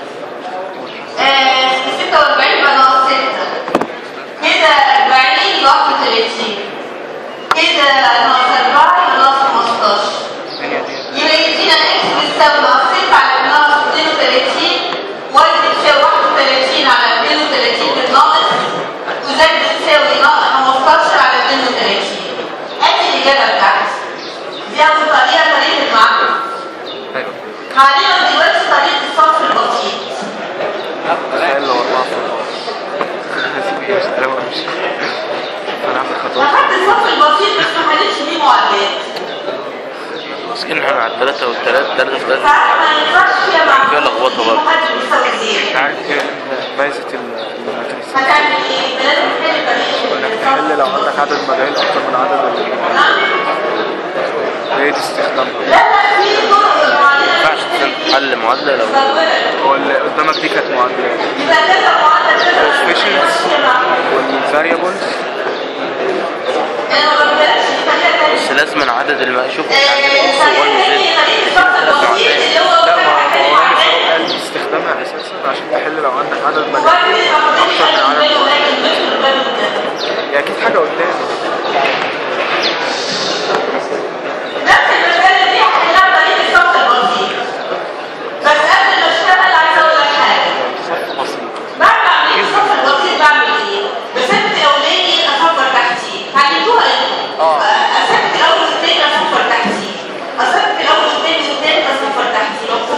آه، 46 يبقى ناقص 6 كده 40 يبقى 31 كده ناقص 4 يبقى ناقص 15 يبقى يدينا اكس بتساوي ناقص 6 على ناقص 32 واي بتساوي 31 على 32 بالناقص وزد بتساوي ناقص 15 على 32 ادي الاجابه بتاعتي دي اول طريقه طريقه المعادله أيوة هعلمك دلوقتي طريقه الصرف البسيط تخيل لو أربعة في أربعة هسيب إيه أنا وأمشي أنا هاخد خطوات اخدت الصف البسيط بس ما حلتش بيه معادلات مسكين احنا على الثلاثة والثلاثة ثلاثة في ثلاثة ساعات ما ينفعش فيها معادلات فيها لخبطة برضه. محدش بيساوي زيرو تعالى بايزة الماتريس هتعمل ايه؟ لازم تحل طريقه تحل لو عندك عدد مجال أكتر من عدد ال- نعم. هي دي استخدامها لا لا في طرق معينه ما ينفعش تحل معادلة لو هو اللي قدامك دي كانت معادلات يبقى كذا معادله كذا Coefficients. والفاريبلز انا ما بقولكش دي طريقه تانيه بس لازم عدد المقشوف آه، عندك نص طريقه واي تانيه وزد طريقه الصف البسيط اللي هو لا ما كذا هو حاجه هو معينه قال استخدامها أساسا عشان تحل لو عندك عدد مجال وبعدين يبقى فاضل أكتر من لي عدد حاجه مجال لكن مش بالبال ده هي أكيد حاجة قدام نفس المسألة دي هحلها بطريقة الصف البسيط بس قبل ما اشتغل عايز اقول لك حاجة بسيط بعد ما اعمل الصف البسيط بعمل ايه؟ بثبت اولاني اصفر تحتيه هتجيبوها انتوا اثبت الاول والثاني اصفر تحتيه اثبت الاول والثاني والثالث اصفر تحتيه لو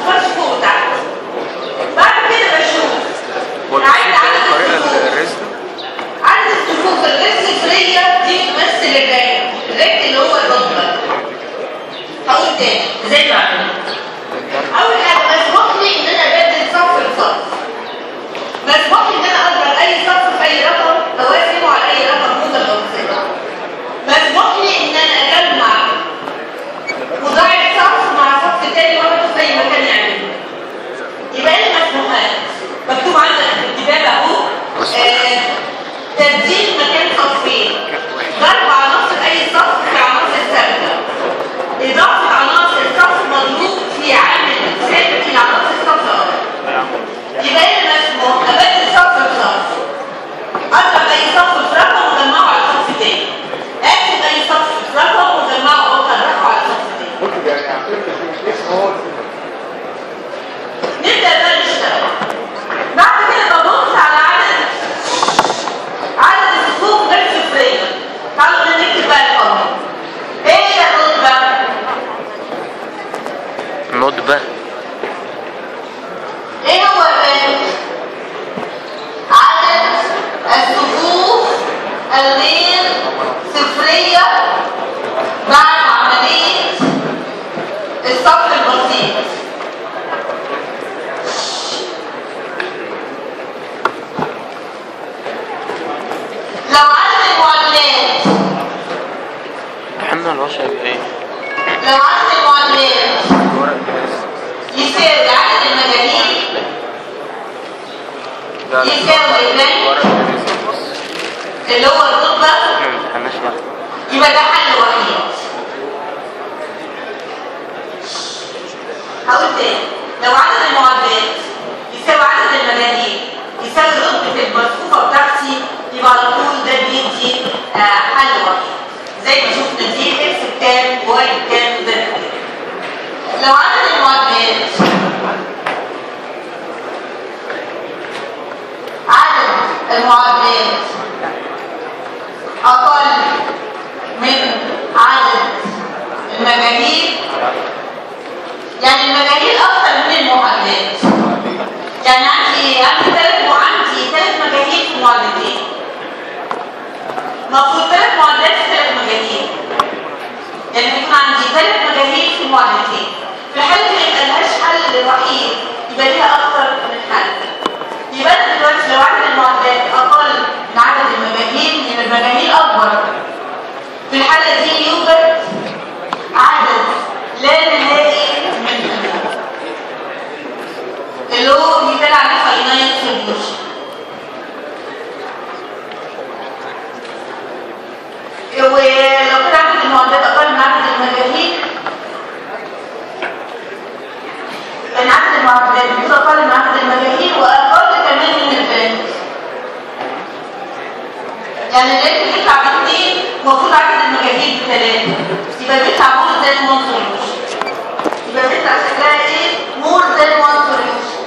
11 يبقى ايه؟ لو عدد المعادلات الورق يساوي عدد المجاهيل ده يساوي البنك الورق اللي هو الرتبة احنا ما امتحناش يعني يبقى ده حل وحيد هقول تاني لو عدد المعادلات يساوي عدد المجاهيل يساوي رتبة المصفوفة بتاعتي يبقى على طول ده بيدي آه، حل وحيد زي ما شفنا دي اكس بكام واي بكام وده بكام لو عدد المعادلات عدد المعادلات أقل من عدد المجاهيل يعني المجاهيل أكثر من المعادلات يعني عندي إيه؟ عندي ثلاث عندي ثلاث مجاهيل في معادلتين المفروض ثلاث معادلات في ثلاث مجاهيل يعني بيكون عندي ثلاث مجاهيل في معادلتين في الحالة دي ما يبقالهاش حل وحيد يبقى ليها أكثر من حل يبقى أنا دلوقتي لو عدد المعادلات أقل من عدد المجاهيل يبقى المجاهيل أكبر في الحالة دي يوجد عدد لا نهائي منها اللي هو بيتقال عليه فاينايت سوليوشن ولو كان عدد المعادلات أقل من عدد المجاهيل يعني عدد المعادلات بيكون أقل من عدد المجاهيل وأقل كمان من البنك يعني الريت بيطلع باثنين المفروض عدد المجاهيل بثلاثة يبقى بيطلع مور ذان وان سوليوشن يبقى بيطلع شكلها ايه؟ مور ذان وان سوليوشن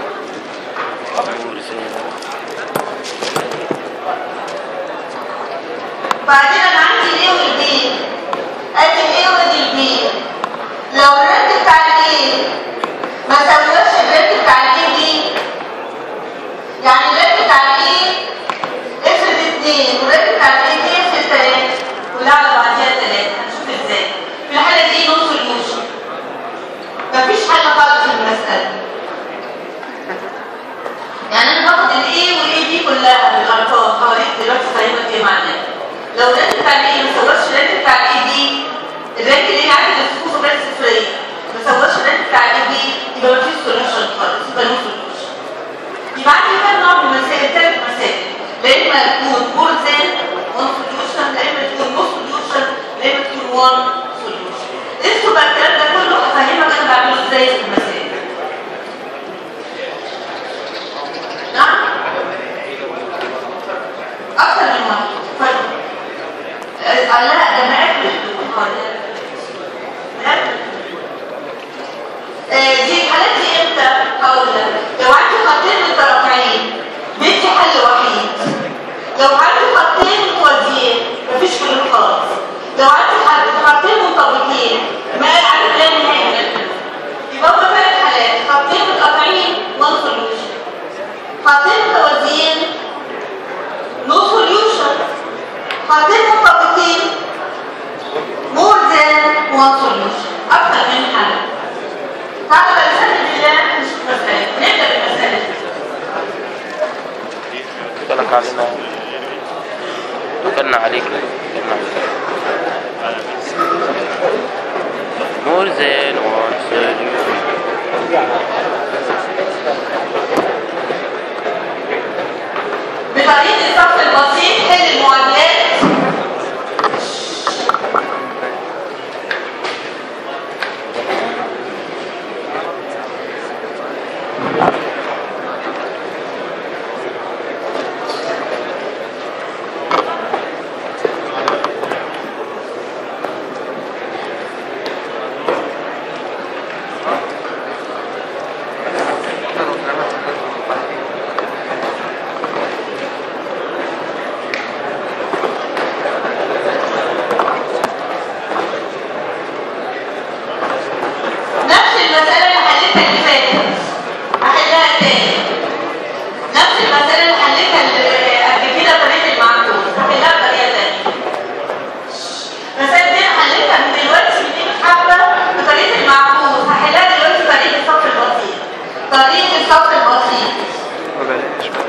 بعدين انا عندي الايه والبي ادي الايه وادي البي لو الريت بتاع الايه ما ساويش الريت بتاع الايه دي يعني الريت بتاع الايه افرض اثنين والريت بتاع الايه دي افرض ثلاثة كلها على بعضيها ثلاثة هنشوف ازاي في الحالة دي نو سوليوشن مفيش حل خالص في المسألة يعني انا باخد الايه والايه دي كلها بالارقام هوريك دلوقتي فاهمك ايه معناها لو الريت بتاع الايه ما سواش الريت بتاع الايه دي الريت اللي هي عدد الصفوف غير صفريه ما سواش الريت بتاع الايه دي يبقى مفيش سوليوشن خالص يبقى نو سوليوشن يبقى عندي كام نوع من المسائل ثلاث مسائل لا اما تكون مور ذان وان سوليوشن لا اما تكون نو سوليوشن لا اما تكون وان سوليوشن انتوا بقى الكلام ده كله هفهمك انا بعمله ازاي في المسائل نعم اكثر من واحد فرق آه، لا ده معاك دي الحالات دي امتى هقول لك لو عندي خطين مترافعين بدي حل وحيد لو عندي خطين متوازيين مفيش حلول خالص لو عندي حل- خطين منطبقين ما عدد لا نهائي من الحلول يبقى هما ثلاث حالات خطين متقاطعين نون سوليوشن خطين متوازيين نو سوليوشن خطين منطبقين more than one solution أكثر من حل تعالوا بقى نسأل بالله نشوف مسألة نبدأ بالمسألة بالك علينا توكلنا عليك توكلنا عليك more than one solution بطريقة الصف البسيط حل المعادلات نفس المسألة اللي حلتها اللي فاتت هحلها تاني نفس المسألة اللي حلتها اللي قبل كده بطريقة المعكوس هحلها بطريقة تانية المسألة دي أنا حلتها من دلوقتي من قيمة حبة بطريقة المعكوس هحلها دلوقتي بطريقة الصف البسيط طريقة الصف البسيط ما بلاش بقى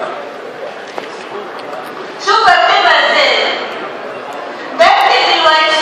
شوف بكتبها ازاي بكتب دلوقتي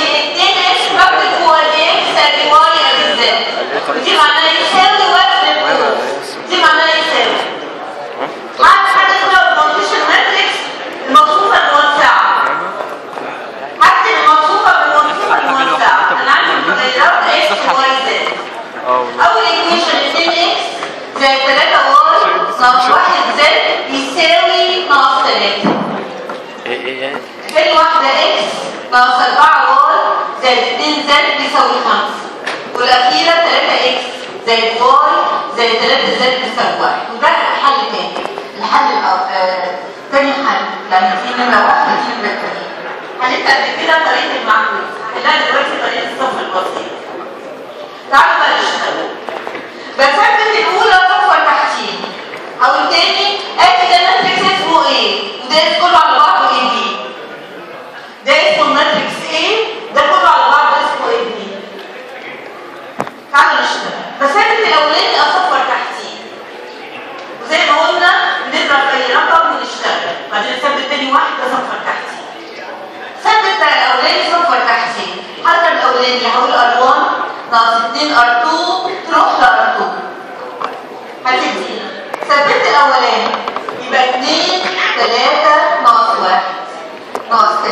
ودي معناها يساوي واحد للكون دي معناها يساوي حاجة حاجة اسمها البارتيشن ماتريكس الموصوفة الموسعة هكتب الموصوفة بالموصوفة الموسعة أنا عندي المتغيرات اكس وواي زد اه والله أول ايكويشن 2 اكس زائد 3 واي ناقص 1 زد يساوي ناقص 3 ايه ايه ايه تاني واحدة اكس ناقص 4 واي زائد 2 زد بيساوي 5 والأخيرة 3 اكس زائد واي زائد 3 زد بيساوي 1 وده حل تاني الحل الأو- آه، تاني حل يعني في نمرة واحدة في نمرة تانية حلتها قبل كده طريقة المعكوس هحلها دلوقتي طريقة الصف البسيط تعالوا بقى نشتغل بثبت الأولى صفوة تحتين أو التاني آدي ده ماتريكس اسمه ايه وده كله على بعضه ايه بي ده اسمه ماتريكس ايه ده كله على بعضه اسمه ايه بي تعالوا نشتغل بثبت الأولاني أصفر تحتين وزي ما قلنا بنضرب أي رقم ونشتغل بعدين نثبت تاني واحدة صفر تحتين ثبت الاولاني صفر تحتين حتى الاولاني هقول ار1 ناقص 2 ار2 تروح لار2 هتدينا ثبت الاولاني يبقى 2 3 ناقص 1 ناقص 3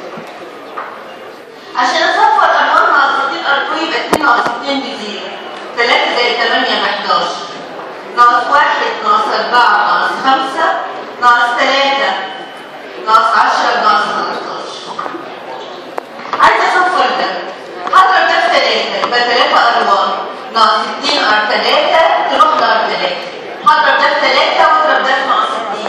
عشان اصفر ار1 ناقص 2 ار2 يبقى 2 ناقص 2 بزيرو 3 زائد 8 ب 11 ناقص 1 ناقص 4 ناقص 5 ناقص 3 ناقص 10 ناقص 13 عايزه اصفر ده هضرب ده في 3 يبقى 3 ار 1 ناقص 2 ار 3 تروح لار 3 هضرب ده في 3 واضرب ده في ناقص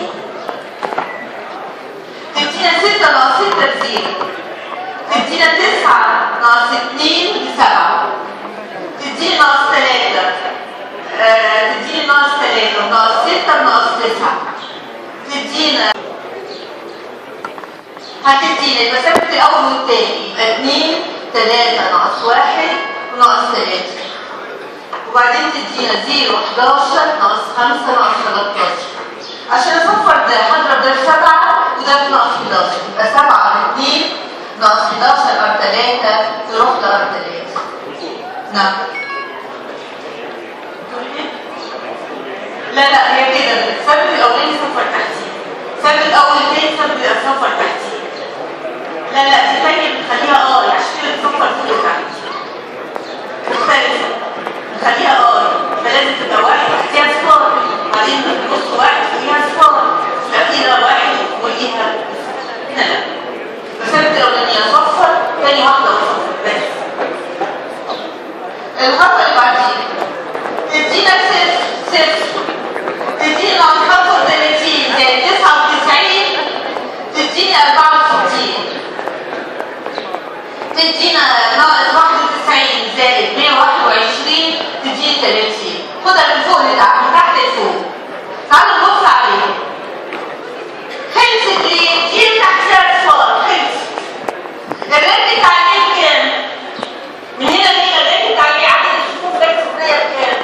2 تدينا 6 ناقص 6 بزيرو تدينا 9 ناقص 2 بسبعة تديني ناقص 3 آه، تديني ناقص 3 وناقص 6 وناقص 9 تدينا هتدينا يبقى ثابت الاول والتاني يبقى 2 3 ناقص 1 وناقص 3 وبعدين تدينا 0 11 ناقص 5 ناقص 13 عشان اصفر ده هضرب ده في 7 وده في ناقص 11 يبقى 7 على 2 ناقص 11 على 3 تروح ل 3 نعم لا لا هي كده ثابت الاولاني صفر تحتيه ثابت اول تاني ثابت صفر تحتيه لا لا دي تانية بنخليها اه عشان كده بتصفر فوق وتحت مختلفة نخليها اه فلازم تبقى واحد تحتيها صفار بعدين نص واحد فوقيها صفار الأخيرة واحد وفوقيها هنا لا بس ثابت الأولانية صفر تاني واحدة وصفر بس الخطوة اللي بعدين تدينا صفر صفر تدينا 35 زائد 99 تديني 64 تدينا ناقص 91 زائد 121 تديني 30 خدها من فوق لتحت من تحت لفوق تعالوا نبص عليها خلصت ليه؟ دي اللي تحتها اصفار خلصت الرد عليه كام؟ من هنا لهنا الرد عليه عدد الصفوف ده السفلية بكام؟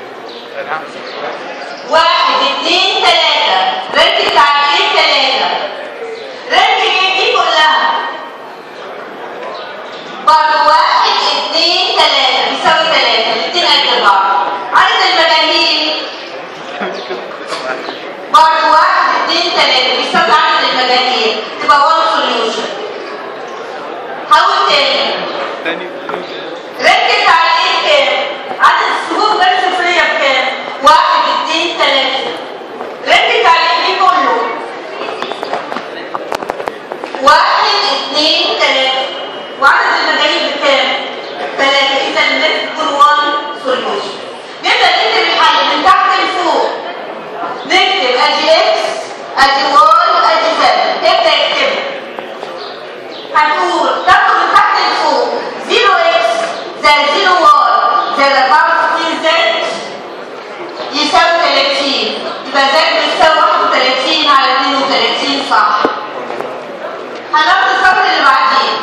واحد اثنين ثلاثة ركز على ايه ثلاثة ركز ايه دي كلها برضه واحد اثنين ثلاثة بيساوي ثلاثة الاثنين قد بعض عدد المجاهيل برضه واحد اثنين ثلاثة بيساوي عدد المجاهيل تبقى وان سوليوشن حاول تاني تاني ركز على ايه كام عدد الصفوف غير صفرية بكام واحد اتنين تلاتة ركز على ايه كله واحد اتنين تلاتة وعدد المجاهيل بكام تلاتة اذا لازم تكون وان سوليوشن نبدأ نكتب الحل من تحت لفوق نكتب ادي اكس ادي واي ادي زد ابدأ اكتبها هنقول تاخد من تحت لفوق 0 اكس زائد 0 واي زائد 64 زد يساوي 30 يبقى زد بيساوي 31 على 32 صح هناخد السطر اللي بعديه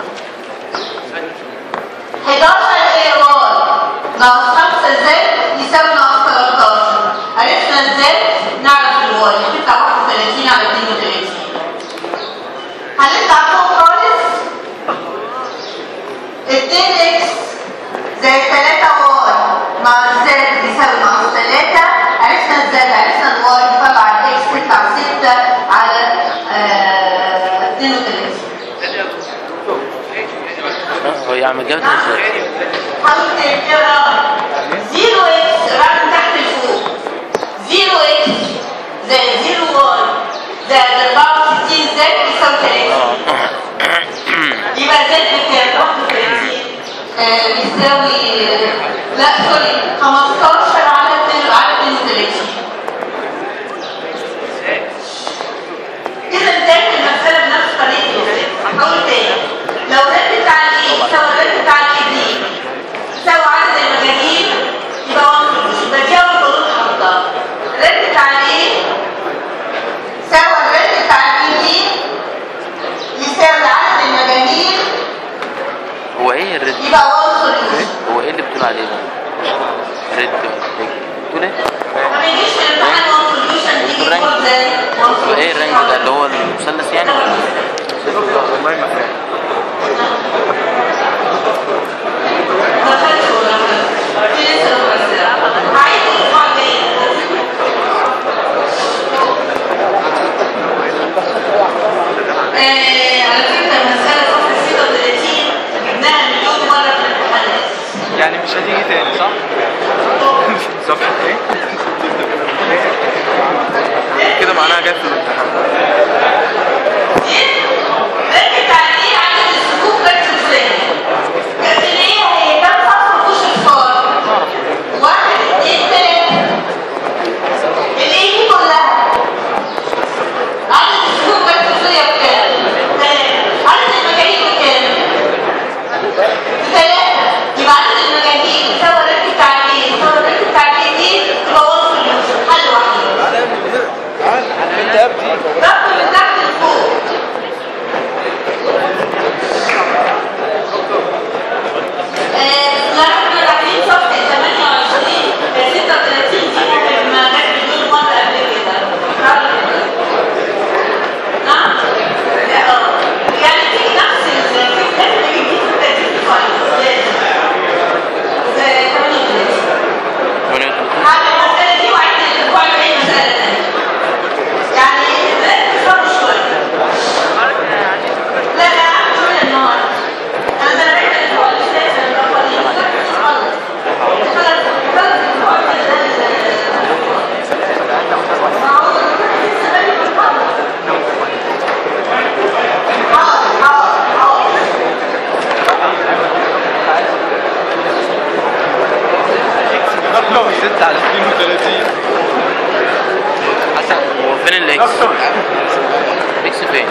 11 اي واي ناقص 5 زد يساوي ناقص 13 عرفنا الزد نعرف الواي هتطلع 31 على 32 هنطلع فوق خالص 2 اكس زائد 3 واي مع جابتها ازاي؟ حاول تقرا 0 اكس رقم تحت لفوق 0 اكس زائد 0 واي زائد 64 زائد يساوي 30 يبقى زائد بكام؟ 31 آه، بيساوي لا سوري 15 على 2 على 32 إذا انتهت المسألة بنفس طريقة الوزن. أقول تاني لو الرد بتاع الإيه يساوي الرد بتاع الإيه دي يساوي عدد المجانين يبقى 1 يبقى دي أول حدود حطها الرد بتاع الإيه يساوي الرد بتاع الإيه دي يساوي عدد المجانين هو ايه الرد؟ يبقى 1 سوليوشن هو ايه اللي بتقول عليه ده؟ رد بتقول ايه؟ ما بيجيش في الامتحان 1 سوليوشن تيجي الرنج. تقول زي 1 هو ايه الرنج ده اللي هو المثلث يعني ولا إيه؟ والله ما فاهم ما خدش ولا خد. في لسه مكسرة. عايز الأسبوع الجاي. آه، على فكرة المسألة صفحة 36 جبناها مليون مرة في الامتحانات. يعني مش هتيجي تاني صح؟ صفحة ايه؟ كده معناها جت في الامتحان دي ركز على ايه عدد الصفوف ركز ازاي لكن ايه هي كام صفحة مفيهوش اختار واحد اتنين تلاتة الايه دي كلها عدد الصفوف ركز ازاي بكام؟ تلاتة عدد المجانين بكام؟ بثلاثة يبقى عدد المجانين يساوي الركز بتاع ايه؟ يساوي الركز بتاع ايه دي يبقى وصف حل وحيد انت يا ابني رقم من تحت لفوق بسم الله الرحمن الرحيم صفحة 28 36 دي ممكن ما جت مليون مرة قبل كده تكرار كده. نعم؟ لا اه يعني تيجي نفس الفكرة لازم تيجي دي في الترتيب كويس لازم. زي 38 ونقول هعمل المسألة دي وعيد الأسبوع الجاي مسألة تانية. يعني ركز شوية. لا لا شوية النهاردة. أنا دربت الأسبوع اللي فات أنا بقول لك خلص. خلص خلص الأسبوع اللي فات. معقول لسه باقي بنخلص. حاضر حاضر حاضر. رقم 6 على 32 حسن هو فين الاكس؟ الاكس فين؟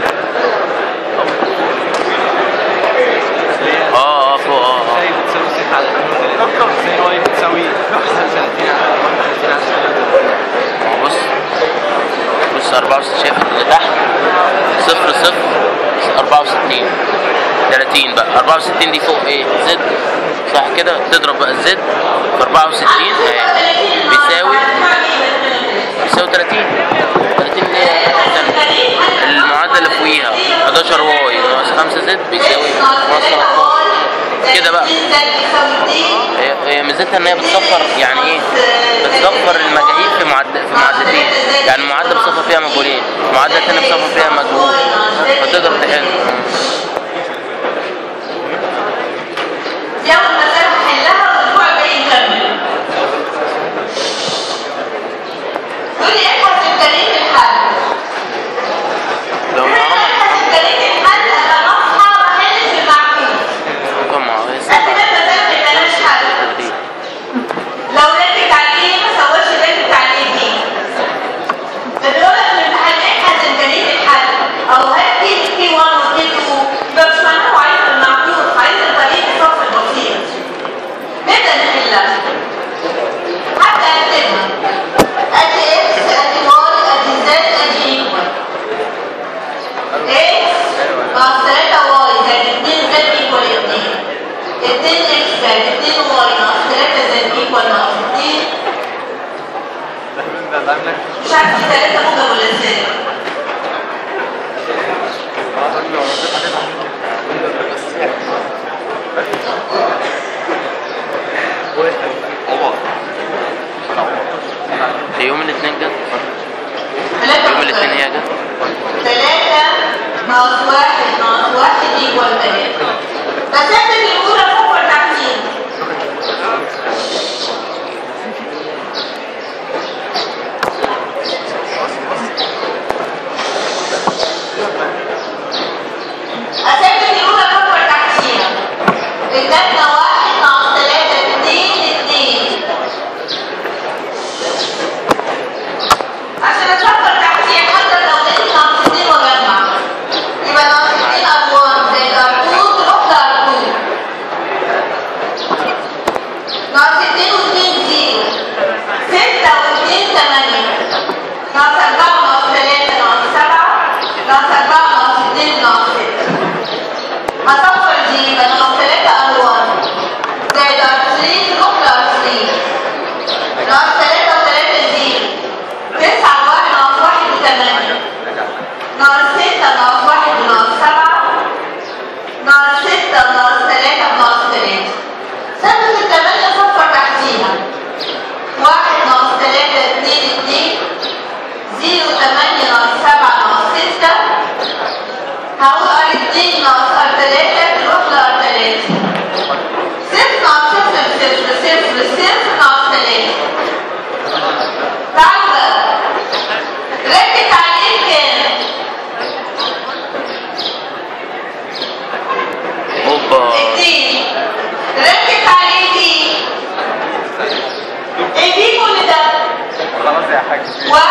اه اه فوق اه اه زي بتساوي 6 على 32 زي واي بتساوي 31 على 31 على ما هو بص بص 64 شايف اللي تحت صفر صفر 64 30 بقى 64 دي فوق ايه زد صح كده تضرب بقى الزد في 64 اهي بيساوي بيساوي 30 30 اللي هي المعادله اللي فوقيها 11 واي ناقص 5 زد بيساوي ناقص 13 كده بقى هي هي ميزتها ان هي بتصفر يعني ايه بتصفر المجاهيل في معد في معادلتين يعني المعادله بتصفر فيها مجهولين المعادله الثانيه بتصفر فيها مجهول فتقدر تحل دي أول مسألة هحلها والأسبوع الجاي نكمل. يقول لي ابحث إمكانية الحل. لو أنا معاهم ابحث إمكانية الحل أبقى أصحى وأحل في المعكوس. كم معاهم هي بس سبعة ده مسألة ما يبقاش حل. تقريبا لو ركز على ايه ما سواش ركز على ايه دي فبيقول لك الامتحان ابحث امكانيه الحل او هات كي كي 1 وكي 2 يبقى مش معناه هو عايز المعكوس عايز طريقه الصف البسيط نبدا نحلها هبدا اكتبها ادي اكس ادي واي ادي زد ادي ايكوال اكس ناقص 3 واي زائد 2 زد ايكوال 2 2 اكس زائد 2 واي ناقص 3 زائد ايكوال ناقص 2 مش عارف دي 3 موجب ولا ازاي في يوم الاثنين جت ثلاثة يوم الاثنين هي جت 3 ناقص 1 ناقص 1 ايكوال 3 بس اكتب الاولى فوق دي يبقى ناقص 3 ار 1 زائد ار 3 تروح لار 3 ناقص 3 و3 زيرو 9 1 ناقص 1 8 ناقص 6 ناقص 1 ناقص 7 ناقص 6 ناقص 3 ناقص 3 ثبت الثمانية صفر تحتيها 1 ناقص 3 2 2 0 8 ناقص 7 ناقص 6 هقول ار 2 ناقص ار 3 تروح لار 3 صفر ناقص صفر صفر صفر صفر ناقص 3 تعالوا بقى ركز عليه كام اوبا اتنين ركز عليه دي ايه دي كل ده خلاص يا حاج واحد